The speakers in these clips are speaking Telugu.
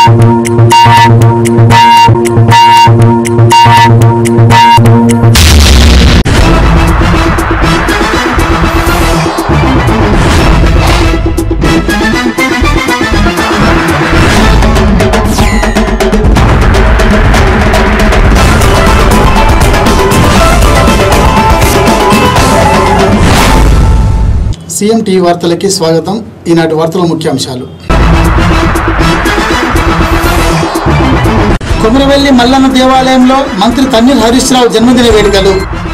సీఎం టీవీ వార్తలకి స్వాగతం ఈనాటి వార్తల ముఖ్యాంశాలు కొమరవెల్లి మల్లన్న దేవాలయంలో మంత్రి తన్నీర్ హరీష్ రావు జన్మదిన వేడుకలు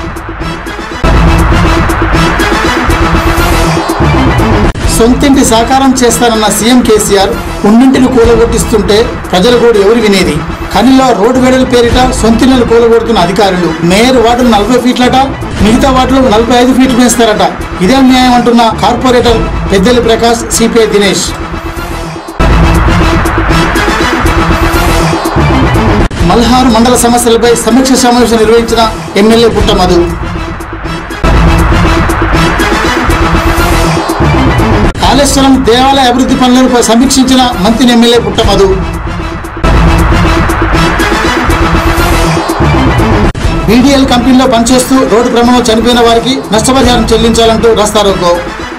సొంతింటి సాకారం చేస్తానన్న సీఎం కేసీఆర్ ఉన్నింటిని కూలగొట్టిస్తుంటే ప్రజలు కూడా ఎవరు వినేది కనిలో రోడ్డు వేడల పేరిట సొంతిల్లు కూలగొడుతున్న అధికారులు మేయర్ వార్డులు నలభై ఫీట్లట మిగతా వార్డులు నలభై ఐదు ఫీట్లు పెంచుతారట ఇదేం న్యాయం అంటున్న కార్పొరేటర్ పెద్దలి ప్రకాష్ సిపిఐ దినేష్ మల్హార్ మండల సమస్యలపై సమీక్ష సమావేశం నిర్వహించిన ఎమ్మెల్యే పుట్ట మధు కాళేశ్వరం దేవాలయ అభివృద్ధి పనులను సమీక్షించిన మంత్రి ఎమ్మెల్యే పుట్ట మధు బీడీఎల్ కంపెనీలో పనిచేస్తూ రోడ్డు ప్రమాదంలో చనిపోయిన వారికి నష్టపరిహారం చెల్లించాలంటూ రాస్తారోకో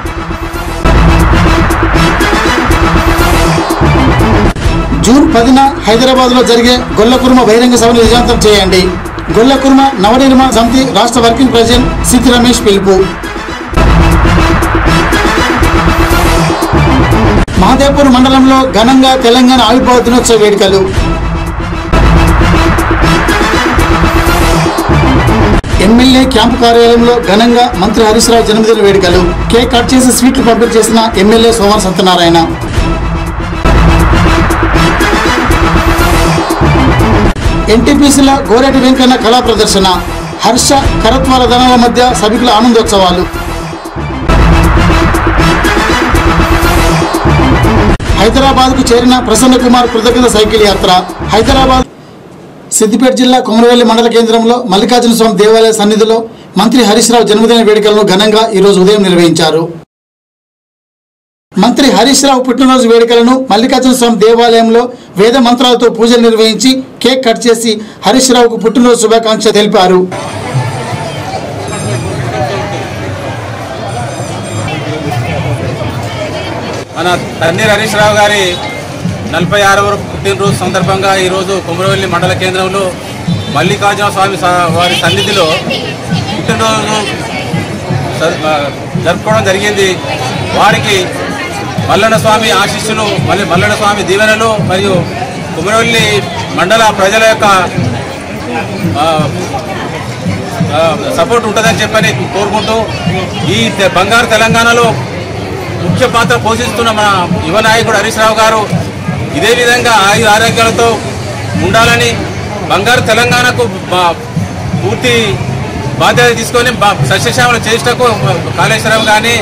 జూన్ పదిన హైదరాబాద్ లో జరిగే గొల్లకుర్మ బహిరంగ సభను విజయవంతం చేయండి గొల్లకుర్మ నవనిర్మాణ సమితి రాష్ట్ర వర్కింగ్ ప్రెసిడెంట్ సిద్ధి రమేష్ పిలుపు మహదేవ్పూర్ మండలంలో ఘనంగా తెలంగాణ ఆవిర్భావ దినోత్సవ వేడుకలు ఎమ్మెల్యే క్యాంపు కార్యాలయంలో ఘనంగా మంత్రి హరీష్ రావు జన్మదిన వేడుకలు కేక్ కట్ చేసి స్వీట్లు పంపిణీ చేసిన ఎమ్మెల్యే సోమవార సత్యనారాయణ ఎన్టీపీసీల గోరెటి వెంకన్న కళా ప్రదర్శన హర్ష కరత్వాల ధనాల మధ్య సభికుల ఆనందోత్సవాలు హైదరాబాద్ కు చేరిన ప్రసన్న కుమార్ కృతజ్ఞత సైకిల్ యాత్ర హైదరాబాద్ సిద్దిపేట జిల్లా కొమరవెల్లి మండల కేంద్రంలో మల్లికార్జున స్వామి దేవాలయ సన్నిధిలో మంత్రి హరీష్ రావు జన్మదిన వేడుకలను ఘనంగా ఈరోజు ఉదయం నిర్వహించారు మంత్రి హరీష్ రావు పుట్టినరోజు వేడుకలను మల్లికార్జున స్వామి దేవాలయంలో వేద మంత్రాలతో పూజలు నిర్వహించి కేక్ కట్ చేసి హరీష్ రావుకు పుట్టినరోజు శుభాకాంక్ష తెలిపారు మన తన్నీర్ హరీష్ రావు గారి నలభై ఆరవ పుట్టినరోజు సందర్భంగా ఈరోజు కుమరవెల్లి మండల కేంద్రంలో మల్లికార్జున స్వామి స- వారి సన్నిధిలో పుట్టినరోజు స- ఆ, జరుపుకోవడం జరిగింది వారికి మల్లన్న స్వామి ఆశీస్సులు మళ్ళీ మల్లన్న స్వామి దీవెనలు మరియు కుమరవెల్లి మండల ప్రజల యొక్క ఆ, ఆ, సపోర్ట్ ఉంటుందని చెప్పని కోరుకుంటూ ఈ తె- బంగారు తెలంగాణలో ముఖ్య పాత్ర పోషిస్తున్న మన యువ నాయకుడు హరీష్ రావు గారు ఇదే విధంగా ఆయు ఆరోగ్యాలతో ఉండాలని బంగారు తెలంగాణకు బా- పూర్తి బాధ్యత తీసుకొని బా- సస్యశ్యామలు చేసేటకు కాళేశ్వరం కానీ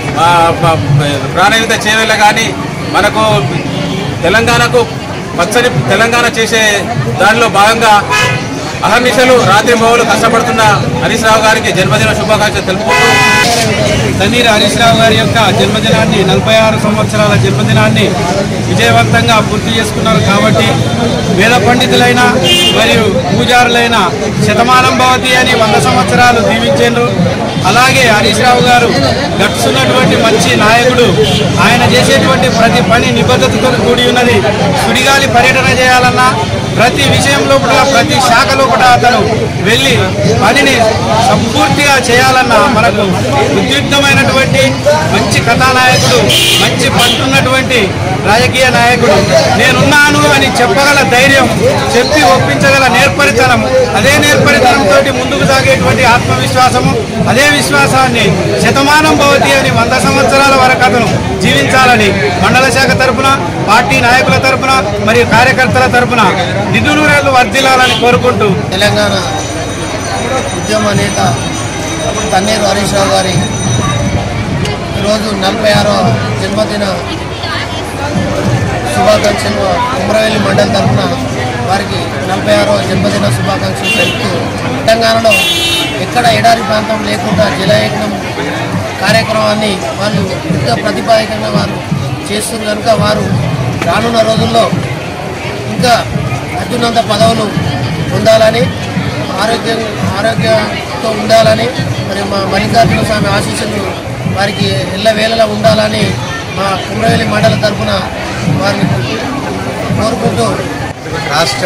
ప్రాణహిత చేవేళ్ళ కానీ మనకు తెలంగాణకు పచ్చని తెలంగాణ చేసే దానిలో భాగంగా అహర్నిశలు రాత్రి మోహలు కష్టపడుతున్న హరీష్ రావు గారికి జన్మదిన శుభాకాంక్షలు తెలుపుకుంటూ తన్నీర్ హరీష్ రావు గారి యొక్క జన్మదినాన్ని నలభై ఆరు సంవత్సరాల జన్మదినాన్ని విజయవంతంగా పూర్తి చేసుకున్నారు కాబట్టి వేద పండితులైన మరియు పూజారులైన శతమానం భవతి అని వంద సంవత్సరాలు దీవించారు అలాగే హరీష్ రావు గారు గట్స్ ఉన్నటువంటి మంచి నాయకుడు ఆయన చేసేటువంటి ప్రతి పని నిబద్ధతతో కూడి ఉన్నది సుడిగాలి పర్యటన చేయాలన్నా ప్రతి విషయంలో కూడా ప్రతి శాఖలో కూడా అతను వెళ్ళి పనిని సంపూర్తిగా చేయాలన్న మనకు ఉద్యుక్తమైనటువంటి మంచి కథానాయకుడు మంచి పట్టున్నటువంటి రాజకీయ నాయకుడు నేనున్నాను అని చెప్పగల ధైర్యం చెప్పి ఒప్పించగల నేర్పరితనం అదే నేర్పరితనంతో ముందుకు సాగేటువంటి ఆత్మవిశ్వాసము అదే విశ్వాసాన్ని శతమానం భవతి అని వంద సంవత్సరాల వరకు అతను జీవించాలని మండల శాఖ తరపున పార్టీ నాయకుల తరపున మరియు కార్యకర్తల తరపున నిధులు వర్ధిల్లాలని కోరుకుంటూ తెలంగాణ ఉద్యమ నేత తన్నీరు హరీష్ రావు గారి ఈరోజు నలభై ఆరో జన్మదిన శుభాకాంక్షలు కుమ్రవెల్లి మండలి తరఫున వారికి నలభై ఆరో జన్మదిన శుభాకాంక్షలు తెలుపుతూ తెలంగాణలో ఎక్కడ ఎడారి ప్రాంతం లేకుండా జలయజ్ఞం కార్యక్రమాన్ని వాళ్ళు ఎంతో ప్రతిపాదికంగా వారు చేస్తున్నారు కనుక వారు రానున్న రోజుల్లో ఇంకా అత్యున్నత పదవులు పొందాలని ఆరోగ్యం ఆరోగ్యంతో ఉండాలని మరి మా మల్లికార్జున స్వామి ఆశీస్సులు వారికి ఎల్లవేళలా ఉండాలని మా కుమ్రవేలి మండల తరఫున వారిని కోరుకుంటూ రాష్ట్ర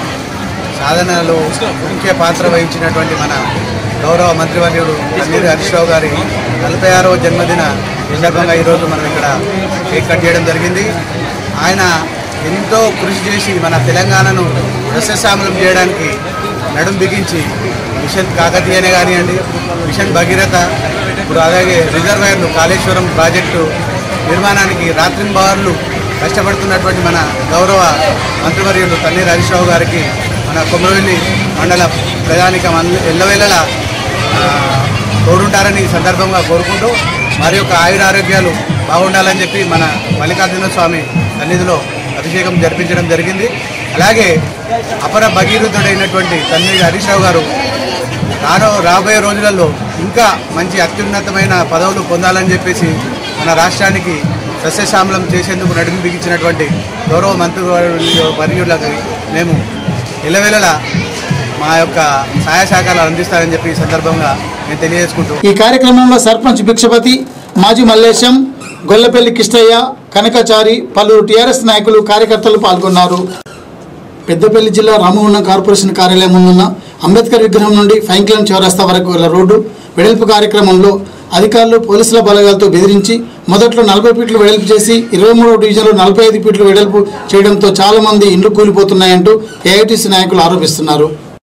సాధనలో ముఖ్య పాత్ర వహించినటువంటి మన గౌరవ మంత్రివర్యుడు తన్నీరు హరీష్ రావు గారి నలభై ఆరవ జన్మదిన సందర్భంగా ఈరోజు మనం ఇక్కడ కేక్ కట్ చేయడం జరిగింది ఆయన ఎంతో కృషి చేసి మన తెలంగాణను రసశామలం చేయడానికి నడుం బిగించి మిషన్ కాకతీయనే కానివ్వండి మిషన్ భగీరథ ఇప్పుడు అలాగే రిజర్వాయర్లు కాళేశ్వరం ప్రాజెక్టు నిర్మాణానికి రాత్రింబవర్లు కష్టపడుతున్నటువంటి మన గౌరవ మంత్రివర్యులు తన్నీర్ హరీష్ రావు గారికి మన కొమ్మవెల్లి మండల ప్రజానికం అంద- ఎల్లవేళలా ఆ, తోడుంటారని ఈ సందర్భంగా కోరుకుంటూ మరి యొక్క ఆయురారోగ్యాలు బాగుండాలని చెప్పి మన మల్లికార్జున స్వామి సన్నిధిలో అభిషేకం జరిపించడం జరిగింది అలాగే అపర భగీరథుడైనటువంటి తన్నీర్ హరీష్ రావు గారు రానో రాబోయే రోజులలో ఇంకా మంచి అత్యున్నతమైన పదవులు పొందాలని చెప్పేసి మన రాష్ట్రానికి సస్యశ్యామలం చేసేందుకు నడుము బిగించినటువంటి గౌరవ మంత్రి వర్యులకు మేము ఇలవెలలా మా యొక్క సహాయ సహకారాలు అందిస్తారని చెప్పి ఈ సందర్భంగా నేను తెలియజేసుకుంటూ ఈ కార్యక్రమంలో సర్పంచ్ భిక్షపతి మాజీ మల్లేశం గొల్లపల్లి కిష్టయ్య కనకచారి పలువురు టీఆర్ఎస్ నాయకులు కార్యకర్తలు పాల్గొన్నారు పెద్దపల్లి జిల్లా రామగుండం కార్పొరేషన్ కార్యాలయం ముందున్న అంబేద్కర్ విగ్రహం నుండి ఫైంక్లైన్ చౌరస్తా వరకు గల రోడ్డు వెడల్పు కార్యక్రమంలో అధికారులు పోలీసుల బలగాలతో బెదిరించి మొదట్లో నలభై ఫీట్లు వెడల్పు చేసి ఇరవై మూడవ డివిజన్లో నలభై ఐదు ఫీట్లు వెడల్పు చేయడంతో చాలా మంది ఇండ్లు కూలిపోతున్నాయంటూ ఏఐటీసీ నాయకులు ఆరోపిస్తున్నారు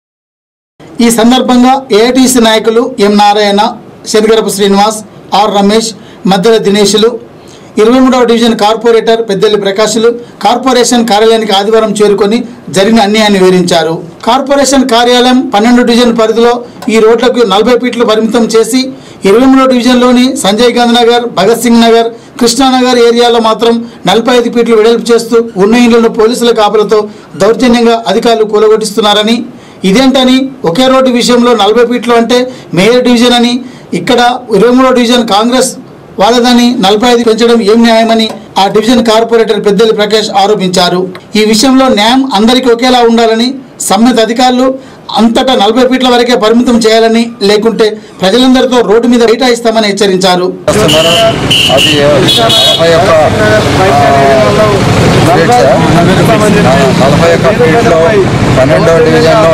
ఈ సందర్భంగా ఏఐటీసీ నాయకులు ఎం నారాయణ శనిగరపు శ్రీనివాస్ ఆర్ రమేష్ మద్దెల దినేషులు ఇరవై మూడవ డివిజన్ కార్పొరేటర్ పెద్దెల్లి ప్రకాశులు కార్పొరేషన్ కార్యాలయానికి ఆదివారం చేరుకొని జరిగిన అన్యాయాన్ని వివరించారు కార్పొరేషన్ కార్యాలయం పన్నెండు డివిజన్ పరిధిలో ఈ రోడ్లకు నలభై ఫీట్లు పరిమితం చేసి ఇరవై మూడో డివిజన్లోని సంజయ్ గాంధీ నగర్ భగత్ సింగ్ నగర్ కృష్ణానగర్ ఏరియాలో మాత్రం నలభై ఐదు ఫీట్లు వెడల్పు చేస్తూ ఉన్న ఇళ్లను పోలీసుల కాపులతో దౌర్జన్యంగా అధికారులు కూలగొట్టిస్తున్నారని ఇదేంటని ఒకే రోడ్డు విషయంలో నలభై ఫీట్లు అంటే మేయర్ డివిజన్ అని ఇక్కడ ఇరవై మూడో డివిజన్ కాంగ్రెస్ వాళ్ళదని నలభై ఐదు పెంచడం ఏం న్యాయమని ఆ డివిజన్ కార్పొరేటర్ పెద్దలి ప్రకాష్ ఆరోపించారు ఈ విషయంలో న్యాయం అందరికీ ఒకేలా ఉండాలని సంబంధిత అధికారులు అంతటా నలభై ఫీట్ల వరకే పరిమితం చేయాలని లేకుంటే ప్రజలందరితో రోడ్డు మీద బైఠాయిస్తామని హెచ్చరించారు చేస్తున్నారు అది నలభై ఒక్క నలభై ఒక్క ఫీట్లో పన్నెండవ డివిజన్లో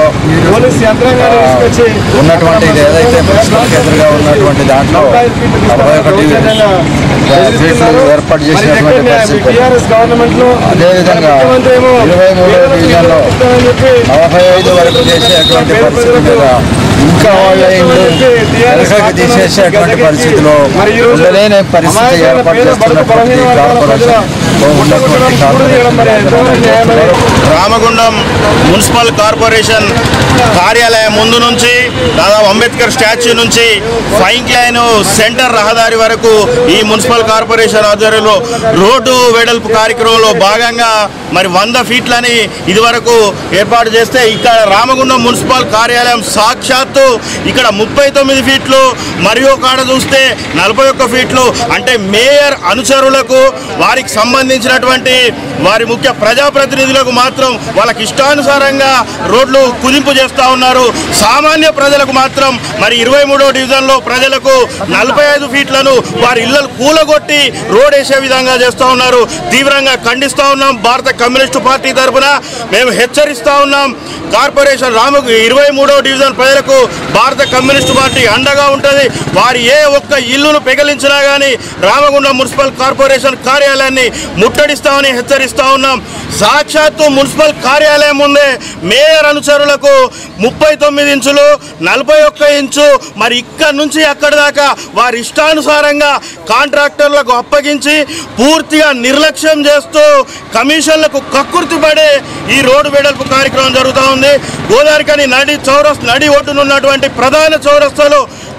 ఉన్నటువంటి ఇది ఏదైతే మున్సిపల్కి ఎదురుగా ఉన్నటువంటి దాంట్లో నలభై ఒక డివిజన్ ఫీట్లు ఏర్పాటు చేసినటువంటి పరిస్థితి అదేవిధంగా ఇరవై మూడవ డివిజన్లో నలభై ఐదు వరకు చేసేటువంటి పరిస్థితి మీద ఇంకా వాళ్ళ ఇల్లు వెనకకి తీసేసేటువంటి పరిస్థితిలో ఉండలేని పరిస్థితి ఏర్పాటు చేస్తున్నటువంటి కార్పొరేషన్ ఉన్నటువంటి కార్పొరేషన్ రామగుండం మున్సిపల్ కార్పొరేషన్ కార్యాలయం ముందు నుంచి దాదాపు అంబేద్కర్ స్టాచ్యూ నుంచి ఫైన్ లైన్ సెంటర్ రహదారి వరకు ఈ మున్సిపల్ కార్పొరేషన్ ఆధ్వర్యంలో రోడ్డు వెడల్పు కార్యక్రమంలో భాగంగా మరి వంద ఫీట్లని ఇదివరకు ఏర్పాటు చేస్తే ఇక్కడ రామగుండం మున్సిపల్ కార్యాలయం సాక్షాత్తు ఇక్కడ ముప్పై తొమ్మిది ఫీట్లు మరియు కాడ చూస్తే నలభై ఒక్క ఫీట్లు అంటే మేయర్ అనుచరులకు వారికి సంబంధించినటువంటి వారి ముఖ్య ప్రజాప్రతినిధులకు మాత్రం వాళ్ళకి ఇష్టానుసారంగా రోడ్లు కుదింపు చేస్తూ ఉన్నారు సామాన్య ప్రజలకు మాత్రం మరి ఇరవై మూడో డివిజన్లో ప్రజలకు నలభై ఐదు ఫీట్లను వారి ఇళ్లను కూలగొట్టి రోడ్ వేసే విధంగా చేస్తూ ఉన్నారు తీవ్రంగా ఖండిస్తూ ఉన్నాం భారత కమ్యూనిస్టు పార్టీ తరఫున మేము హెచ్చరిస్తూ ఉన్నాం కార్పొరేషన్ రాము ఇరవై మూడో డివిజన్ ప్రజలకు భారత కమ్యూనిస్టు పార్టీ అండగా ఉంటుంది వారి ఏ ఒక్క ఇల్లును పెగలించినా కానీ రామగుండం మున్సిపల్ కార్పొరేషన్ కార్యాలయాన్ని ముట్టడిస్తామని హెచ్చరిస్తా ఉన్నాం సాక్షాత్తు మున్సిపల్ కార్యాలయం ముందే మేయర్ అనుచరులకు ముప్పై తొమ్మిది ఇంచులు నలభై ఒక్క ఇంచు మరి ఇక్కడ నుంచి అక్కడి దాకా వారి ఇష్టానుసారంగా కాంట్రాక్టర్లకు అప్పగించి పూర్తిగా నిర్లక్ష్యం చేస్తూ కమిషన్లకు కక్కుర్తి పడే ఈ రోడ్డు వెడల్పు కార్యక్రమం జరుగుతూ ఉంది గోదావరికని నడి చౌరస్ నడి ఒడ్డునున్నటువంటి ప్రధాన చౌరస్తాలో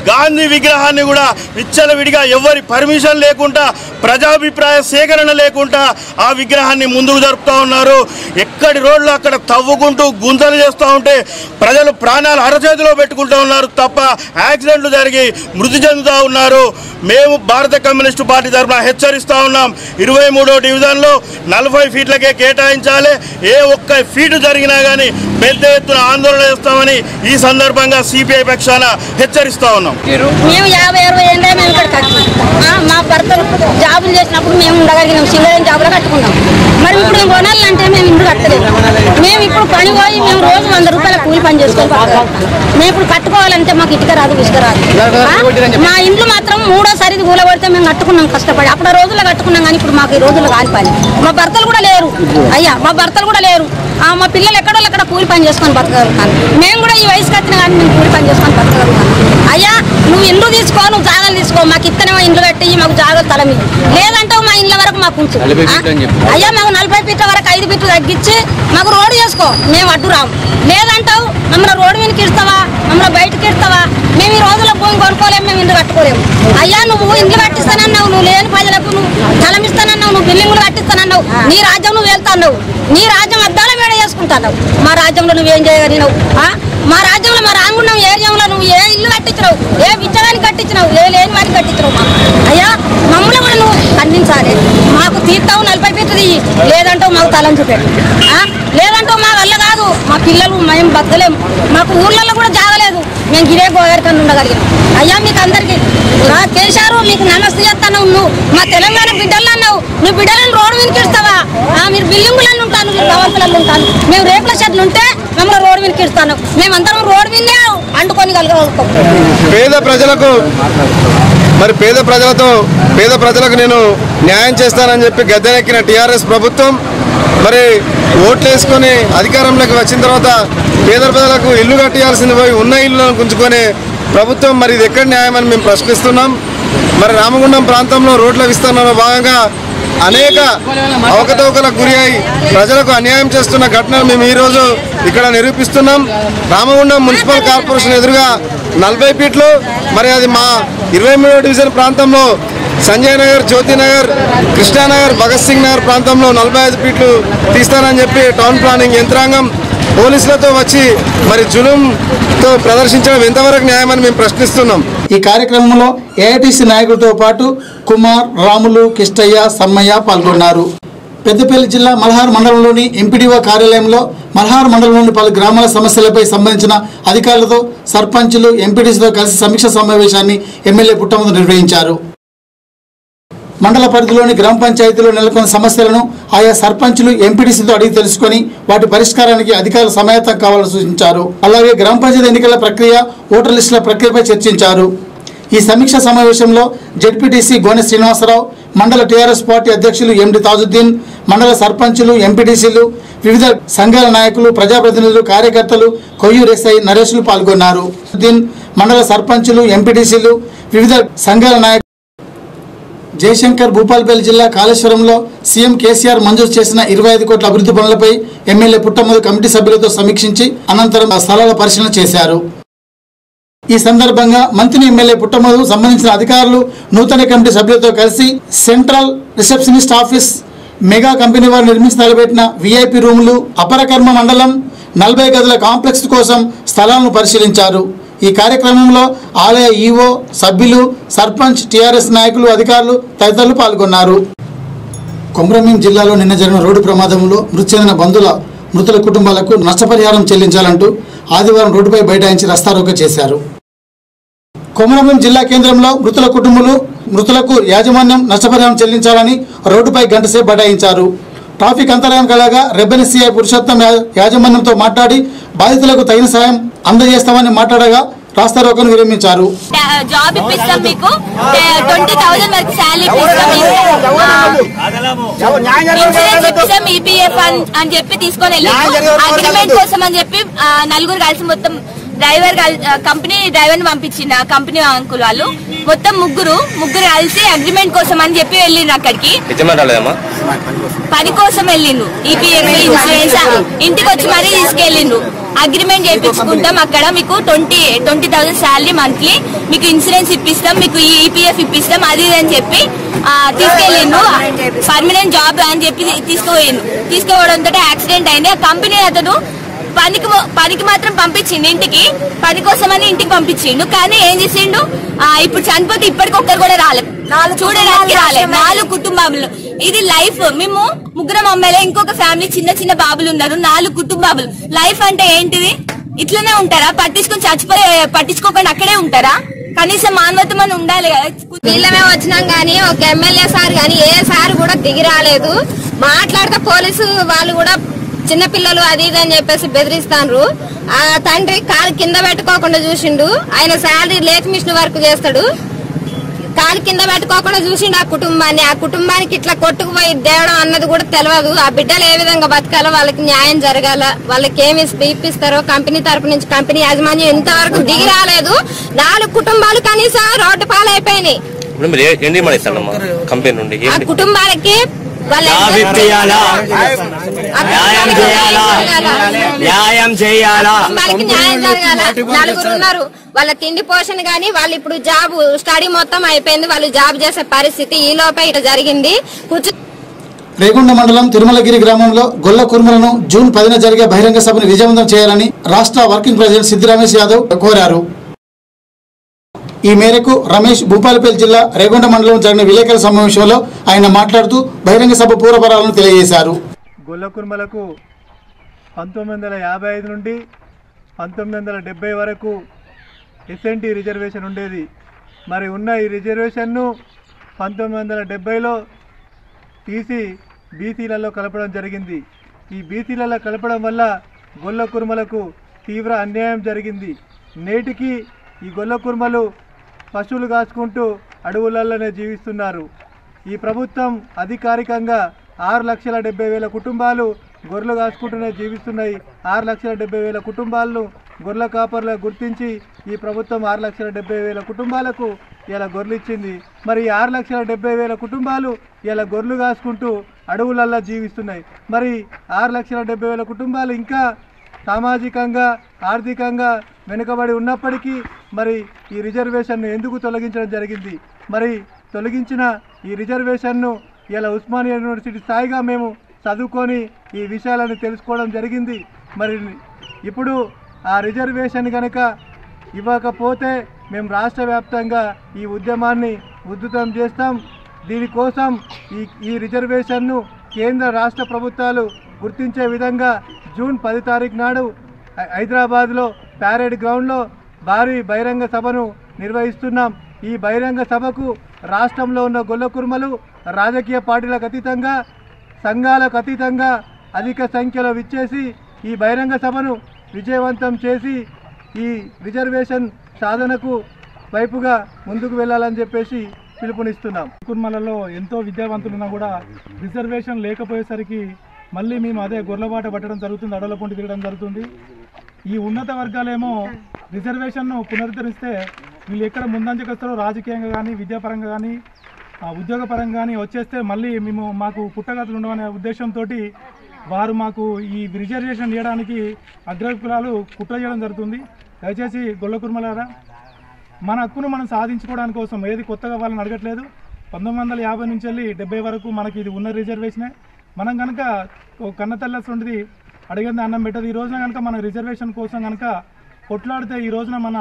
గాంధీ విగ్రహాన్ని కూడా విచ్చలవిడిగా ఎవరి పర్మిషన్ లేకుండా ప్రజాభిప్రాయ సేకరణ లేకుండా ఆ విగ్రహాన్ని ముందుకు జరుపుతూ ఉన్నారు ఎక్కడి రోడ్లు అక్కడ తవ్వుకుంటూ గుంతలు చేస్తూ ఉంటే ప్రజలు ప్రాణాలు అరచేతిలో పెట్టుకుంటూ ఉన్నారు తప్ప యాక్సిడెంట్లు జరిగి మృతి చెందుతూ ఉన్నారు మేము భారత కమ్యూనిస్టు పార్టీ తరఫున హెచ్చరిస్తూ ఉన్నాం ఇరవై మూడో డివిజన్లో నలభై ఫీట్లకే కేటాయించాలి ఏ ఒక్క ఫీటు జరిగినా కానీ పెద్ద ఎత్తున ఆందోళన చేస్తామని ఈ సందర్భంగా సిపిఐ పక్షాన హెచ్చరిస్తూ ఉన్నాం మేము యాభై అరవై ఏళ్ళే మేము ఇక్కడ కట్టాం ఆ, మా భర్తలు జాబులు చేసినప్పుడు మేము ఉండగలిగినాం సింగరేం జాబులో కట్టుకున్నాం మరి ఇప్పుడు మేము కొనాలంటే మేము ఇల్లు కట్టలేదు మేము ఇప్పుడు పని పోయి మేము రోజు వంద రూపాయల కూలి పని చేసుకొని బతకాలి. మేము ఇప్పుడు కట్టుకోవాలంటే మాకు ఇటుక రాదు ఇసుక రాదు ఆ, మా ఇండ్లు మాత్రం మూడోసారి ఇది కూలబడితే మేము కట్టుకున్నాం కష్టపడి అప్పుడు ఆ రోజుల్లో కట్టుకున్నాం కానీ ఇప్పుడు మాకు ఈ రోజుల్లో కాలిపోయి మా భర్తలు కూడా లేరు అయ్యా మా భర్తలు కూడా లేరు ఆ, మా పిల్లలు ఎక్కడో అక్కడ కూలి పని చేసుకొని బతకగలుగుతాను మేము కూడా ఈ వయసుకి వచ్చిన కానీ మేము కూలి పని చేసుకొని బతకగలుగుతాను అయ్యా నువ్వు ఇల్లు తీసుకో నువ్వు జాగాలు తీసుకో మాకు ఇత్తనేమో ఇండ్లు కట్టి మాకు జాగాలు తల మీద లేదంటావు మా ఇండ్ల వరకు మాకు ఉంచు ఆ? అయ్యా మాకు నలభై ఫీట్ల వరకు ఐదు ఫీట్లు తగ్గించి మాకు రోడ్డు చేసుకో మేము అడ్డు రాము లేదంటావు మమ్మల్ని రోడ్డు మీదకి ఇస్తావా మమ్మల్ని బయటకి ఇస్తావా మేము ఈ రోజుల్లో భూమి కొనుక్కోలేము మేము ఇల్లు కట్టుకోలేము అయ్యా నువ్వు ఇండ్లు కట్టిస్తానన్నావు నువ్వు లేని ప్రజలకు నువ్వు స్థలం ఇస్తానన్నావు నువ్వు బిల్డింగులు కట్టిస్తానన్నావు నీ రాజ్యం నువ్వు వెళ్తాన్నావు నీ రాజ్యం అద్దాల మేడ చేసుకుంటావు మా రాజ్యంలో నువ్వేం చేయగలిగినావు ఆ? మా రాజ్యంలో మా రాంగుండం ఏరియాలో నువ్వు ఏ ఇల్లు కట్టించినావు ఏ విచ్చడానికి కట్టించినావు ఏ లేని వారికి కట్టించినావు మాకు అయ్యా మమ్మల్ని కూడా నువ్వు ఖండించాలి మాకు తీర్తావు నలభై ఫీట్లు తీయి లేదంటావు మాకు తలం చూపెట్టు ఆ? లేదంటావు మా వల్ల కాదు మా పిల్లలు మేము బతకలేము మాకు ఊర్లలో కూడా జాగలేదు మేము గిరే గోగారికన్నా ఉండగలిగాం అయ్యా మీకు అందరికి ఆ, కేశారు మీకు నమస్తే చేస్తాను నువ్వు మా తెలంగాణ బిడ్డలు అన్నావు నువ్వు బిడ్డలను రోడ్డు మీదకి ఇస్తావా ఆ, మీరు బిల్డింగులను ఉంటాను మీరు భవంతులలో ఉంటాను మేము రేపుల షెడ్లు ఉంటే మమ్మల్ని రోడ్డు మీదకి ఇస్తాను మేమందరం రోడ్డు మీదనే అంటుకొని కలగలుగుతాం పేద ప్రజలకు మరి పేద ప్రజలతో పేద ప్రజలకు నేను న్యాయం చేస్తానని చెప్పి గద్దెనెక్కిన టీఆర్ఎస్ ప్రభుత్వం మరి ఓట్లు వేసుకొని అధికారంలోకి వచ్చిన తర్వాత పేద ప్రజలకు ఇల్లు కట్టియాల్సింది పోయి ఉన్న ఇల్లులను గుంజుకొని ప్రభుత్వం మరి ఇది ఎక్కడ న్యాయమని మేము ప్రశ్నిస్తున్నాం మరి రామగుండం ప్రాంతంలో రోడ్ల విస్తరణలో భాగంగా అనేక అవకతవకలకు గురి అయి ప్రజలకు అన్యాయం చేస్తున్న ఘటనలు మేము ఈరోజు ఇక్కడ నిరూపిస్తున్నాం రామగుండం మున్సిపల్ కార్పొరేషన్ ఎదురుగా నలభై ఫీట్లు మరి అది మా ఇరవై మూడో డివిజన్ ప్రాంతంలో సంజయ్ నగర్ జ్యోతి నగర్ కృష్ణానగర్ భగత్ సింగ్ నగర్ ప్రాంతంలో నలభై ఐదు ఫీట్లు తీస్తానని చెప్పి టౌన్ ప్లానింగ్ యంత్రాంగం పోలీసులతో వచ్చి మరి జులుంతో ప్రదర్శించడం ఎంతవరకు న్యాయమని మేము ప్రశ్నిస్తున్నాం ఈ కార్యక్రమంలో ఏఐటీసీ నాయకులతో పాటు కుమార్ రాములు కిష్టయ్య సమ్మయ్య పాల్గొన్నారు పెద్దపల్లి జిల్లా మల్హార్ మండలంలోని ఎంపీడీఓ కార్యాలయంలో మల్హార్ మండలంలోని పలు గ్రామాల సమస్యలపై సంబంధించిన అధికారులతో సర్పంచులు ఎంపీటీసీతో కలిసి సమీక్ష సమావేశాన్ని ఎమ్మెల్యే పుట్టమందు నిర్వహించారు మండల పరిధిలోని గ్రామ పంచాయతీలో నెలకొన్న సమస్యలను ఆయా సర్పంచులు ఎంపీటీసీతో అడిగి తెలుసుకొని వాటి పరిష్కారానికి అధికారులు సమాయత్తం కావాలని సూచించారు అలాగే గ్రామ పంచాయతీ ఎన్నికల ప్రక్రియ ఓటర్ లిస్టుల ప్రక్రియపై చర్చించారు ఈ సమీక్ష సమావేశంలో జెడ్పీటీసీ గోనె శ్రీనివాసరావు మండల టీఆర్ఎస్ పార్టీ అధ్యక్షులు ఎండి తాజుద్దీన్ మండల సర్పంచులు ఎంపీటీసీలు వివిధ సంఘాల నాయకులు ప్రజాప్రతినిధులు కార్యకర్తలు కొయ్యూరు ఎస్ఐ నరేష్లు పాల్గొన్నారు దీన్ మండల సర్పంచులు ఎంపీటీసీలు వివిధ సంఘాల నాయకులు జయశంకర్ భూపాల్పల్లి జిల్లా కాళేశ్వరంలో సీఎం కేసీఆర్ మంజూరు చేసిన ఇరవై ఐదు కోట్ల అభివృద్ధి పనులపై ఎమ్మెల్యే పుట్టమదు కమిటీ సభ్యులతో సమీక్షించి అనంతరం ఆ స్థలాల పరిశీలన చేశారు ఈ సందర్భంగా మంత్రి ఎమ్మెల్యే పుట్టమదు సంబంధించిన అధికారులు నూతన కమిటీ సభ్యులతో కలిసి central receptionist office mega company వారు నిర్మించి తలపెట్టిన విఐపి రూములు అపరకర్మ మండలం నలభై గదుల కాంప్లెక్స్ కోసం స్థలాలను పరిశీలించారు ఈ కార్యక్రమంలో ఆలయ ఈవో సభ్యులు సర్పంచ్ టీఆర్ఎస్ నాయకులు అధికారులు తదితరులు పాల్గొన్నారు కొమరంభీం జిల్లాలో నిన్న జరిగిన రోడ్డు ప్రమాదంలో మృతి చెందిన బంధువుల మృతుల కుటుంబాలకు నష్టపరిహారం చెల్లించాలంటూ ఆదివారం రోడ్డుపై బైఠాయించి రస్తారోక చేశారు కొమరంభీం జిల్లా కేంద్రంలో మృతుల కుటుంబాలు మృతులకు యాజమాన్యం నష్టపరిహారం చెల్లించాలని రోడ్డుపై గంటసేపు బైఠాయించారు ట్రాఫిక్ అంతరాయం కలగా రెబ్బెని సిఐ పురుషోత్తం యా- యాజమాన్యంతో మాట్లాడి బాధితులకు తగిన సాయం అందజేస్తామని మాట్లాడగా రాస్తారోకను విరమించారు జాబ్ ఇప్పిస్తాం మీకు ట్వంటీ థౌసండ్ వరకు శాలరీ ఇన్సూరెన్స్ ఇప్పిస్తాం ఈపీఎఫ్ అని చెప్పి తీసుకొని వెళ్ళి అగ్రిమెంట్ కోసం అని చెప్పి ఆ, నలుగురు కలిసి మొత్తం డ్రైవర్ కంపెనీ డ్రైవర్ ని పంపించింది ఆ కంపెనీ అంకుల్ వాళ్ళు మొత్తం ముగ్గురు ముగ్గురు కలిసి అగ్రిమెంట్ కోసం అని చెప్పి వెళ్ళిండ్రు అక్కడికి పని కోసం వెళ్ళిండ్రు ఈపీఎఫ్ ఇన్సూరెన్స్ ఇంటికి వచ్చి మరీ తీసుకెళ్ళిండ్రు అగ్రిమెంట్ చేయించుకుంటాం అక్కడ మీకు twenty twenty thousand salary monthly మీకు ఇన్సూరెన్స్ ఇప్పిస్తాం మీకు ఈపీఎఫ్ ఇప్పిస్తాం అది ఇది అని చెప్పి ఆ, తీసుకెళ్ళిండు పర్మనెంట్ జాబ్ అని చెప్పి తీసుకుపోయిండు తీసుకుపోవడంతో యాక్సిడెంట్ అయింది ఆ కంపెనీ అతను పనికి మొ- పనికి మాత్రం పంపించిండు ఇంటికి పని కోసమని ఇంటికి పంపించిండు కానీ ఏం చేసిండు ఆ, ఇప్పుడు చనిపోతే ఇప్పటికి ఒక్కరు కూడా రాలేదు చూడడానికి రాలేదు నాలుగు కుటుంబాలు ఇది లైఫ్ మేము ముగ్గురం అమ్మాయిలే ఇంకొక ఫ్యామిలీ చిన్న చిన్న బాబులు ఉన్నారు నాలుగు కుటుంబాలు లైఫ్ అంటే ఏంటిది ఇట్లనే ఉంటారా పట్టించుకొని చచ్చిపోయి పట్టించుకోకుండా అక్కడే ఉంటారా కనీసం మానవత్వం అని ఉండాలి కదా వీళ్ళమే వచ్చినాం గానీ ఒక ఎమ్మెల్యే సార్ గానీ ఏ సార్ కూడా దిగి రాలేదు మాట్లాడితే పోలీసు వాళ్ళు కూడా చిన్న పిల్లలు అది ఇది అని చెప్పేసి బెదిరిస్తాండ్రు ఆ తండ్రి కాలు కింద పెట్టుకోకుండా చూసిండు ఆయన శాలరీ లేక్ మిషన్ వర్క్ చేస్తాడు కాలు కింద పెట్టుకోకుండా చూసిండు ఆ కుటుంబాన్ని ఆ కుటుంబానికి ఇట్లా కొట్టుకుపోయి దేవడం అన్నది కూడా తెలియదు ఆ బిడ్డలు ఏ విధంగా బతకాలో వాళ్ళకి న్యాయం జరగాల వాళ్ళకి ఏమి ఇప్పిస్తారో కంపెనీ తరపు నుంచి కంపెనీ యాజమాన్యం ఇంతవరకు దిగి రాలేదు నాలుగు కుటుంబాలు కనీసం రోడ్డు పాలైపోయినాయి ఇప్పుడు మీరు ఏ- ఏం డిమాండ్ ఇస్తారమ్మా కంపెనీ నుండి ఆ ఏంటి కుటుంబాలకి వాళ్ళ జాబ్ ఇప్పియాలా? ఆ న్యాయం చేయాలా? న్యాయం చేయాలా కుటుంబాలకి న్యాయం జరగాల నలుగురు ఉన్నారు వాళ్ళ తిండి పోషణ గాని వాళ్ళు ఇప్పుడు జాబ్ స్టడీ మొత్తం అయిపోయింది వాళ్ళు జాబ్ చేసే పరిస్థితి ఈ లోపే ఇట్లా జరిగింది కూర్చు రేగొండ మండలం తిరుమలగిరి గ్రామంలో గొల్ల కుర్మలను జూన్ పదిన జరిగే బహిరంగ సభను విజయవంతం చేయాలని రాష్ట్ర వర్కింగ్ ప్రెసిడెంట్ సిద్ధి రమేష్ యాదవ్ కోరారు ఈ మేరకు రమేష్ భూపాలపల్లి జిల్లా రేగొండ మండలం జరిగిన విలేకరుల సమావేశంలో ఆయన మాట్లాడుతూ బహిరంగ సభ పూర్వపరాలను తెలియజేశారు గొల్ల కుర్మలకు పంతొమ్మిది వందల యాభై ఐదు నుండి పంతొమ్మిది వందల డెబ్బై వరకు ఎస్ఎన్టీ రిజర్వేషన్ ఉండేది మరి ఉన్న ఈ రిజర్వేషన్ను పంతొమ్మిది వందల డెబ్బైలో తీసి బీసీలలో కలపడం జరిగింది ఈ బీసీలలో కలపడం వల్ల గొల్ల కుర్మలకు తీవ్ర అన్యాయం జరిగింది నేటికి ఈ గొల్ల కుర్మలు పశువులు కాచుకుంటూ అడవులలోనే జీవిస్తున్నారు ఈ ప్రభుత్వం అధికారికంగా ఆరు లక్షల డెబ్బై వేల కుటుంబాలు గొర్రెలు కాసుకుంటూనే జీవిస్తున్నాయి ఆరు లక్షల డెబ్బై వేల కుటుంబాలను గొర్రెల కాపర్లు గుర్తించి ఈ ప్రభుత్వం ఆరు లక్షల డెబ్బై వేల కుటుంబాలకు ఇలా గొర్రెలు ఇచ్చింది మరి ఈ ఆరు లక్షల డెబ్బై వేల కుటుంబాలు ఇలా గొర్రెలు కాసుకుంటూ అడవులల్లో జీవిస్తున్నాయి మరి ఆరు లక్షల డెబ్బై వేల కుటుంబాలు ఇంకా సామాజికంగా ఆర్థికంగా వెనుకబడి ఉన్నప్పటికీ మరి ఈ రిజర్వేషన్ను ఎందుకు తొలగించడం జరిగింది మరి తొలగించిన ఈ రిజర్వేషన్ను ఇలా ఉస్మానియా యూనివర్సిటీ స్థాయిగా మేము చదువుకొని ఈ విషయాలను తెలుసుకోవడం జరిగింది మరి ఇప్పుడు ఆ రిజర్వేషన్ కనుక ఇవ్వకపోతే మేము రాష్ట్ర వ్యాప్తంగా ఈ ఉద్యమాన్ని ఉద్ధృతం చేస్తాం దీనికోసం ఈ ఈ రిజర్వేషన్ను కేంద్ర రాష్ట్ర ప్రభుత్వాలు గుర్తించే విధంగా జూన్ పది తారీఖు నాడు హై- హైదరాబాద్లో ప్యారేడ్ గ్రౌండ్లో భారీ బహిరంగ సభను నిర్వహిస్తున్నాం ఈ బహిరంగ సభకు రాష్ట్రంలో ఉన్న గొల్ల కుర్మలు రాజకీయ పార్టీలకు అతీతంగా సంఘాలకు అతీతంగా అధిక సంఖ్యలో విచ్చేసి ఈ బహిరంగ సభను విజయవంతం చేసి ఈ రిజర్వేషన్ సాధనకు వైపుగా ముందుకు వెళ్ళాలని చెప్పేసి పిలుపునిస్తున్నాం కుర్మలలో ఎంతో విద్యావంతులున్నా కూడా రిజర్వేషన్ లేకపోయేసరికి మళ్ళీ మేము అదే గొర్రెబాట పట్టడం జరుగుతుంది అడవుల పొంటి తిరగడం జరుగుతుంది ఈ ఉన్నత వర్గాలేమో రిజర్వేషన్ను పునరుద్ధరిస్తే వీళ్ళు ఎక్కడ ముందంజకు వస్తారో రాజకీయంగా కానీ విద్యాపరంగా కానీ ఆ, ఉద్యోగపరంగా కానీ వచ్చేస్తే మళ్ళీ మేము మాకు పుట్టగతులు ఉండవనే ఉద్దేశంతో వారు మాకు ఈ రిజర్వేషన్ ఇవ్వడానికి అగ్రకులాలు కుట్ర చేయడం జరుగుతుంది దయచేసి గొల్ల కుర్మలారా మన హక్కును మనం సాధించుకోవడానికి కోసం ఏది కొత్తగా వాళ్ళని అడగట్లేదు పంతొమ్మిది వందల యాభై నుంచి వెళ్ళి డెబ్బై వరకు మనకి ఇది ఉన్న రిజర్వేషనే మనం కనుక ఓ కన్నతల్లటువంటిది అడిగింది అన్నం పెట్టదు ఈ రోజున కనుక మన రిజర్వేషన్ కోసం కనుక కొట్లాడితే ఈ రోజున మన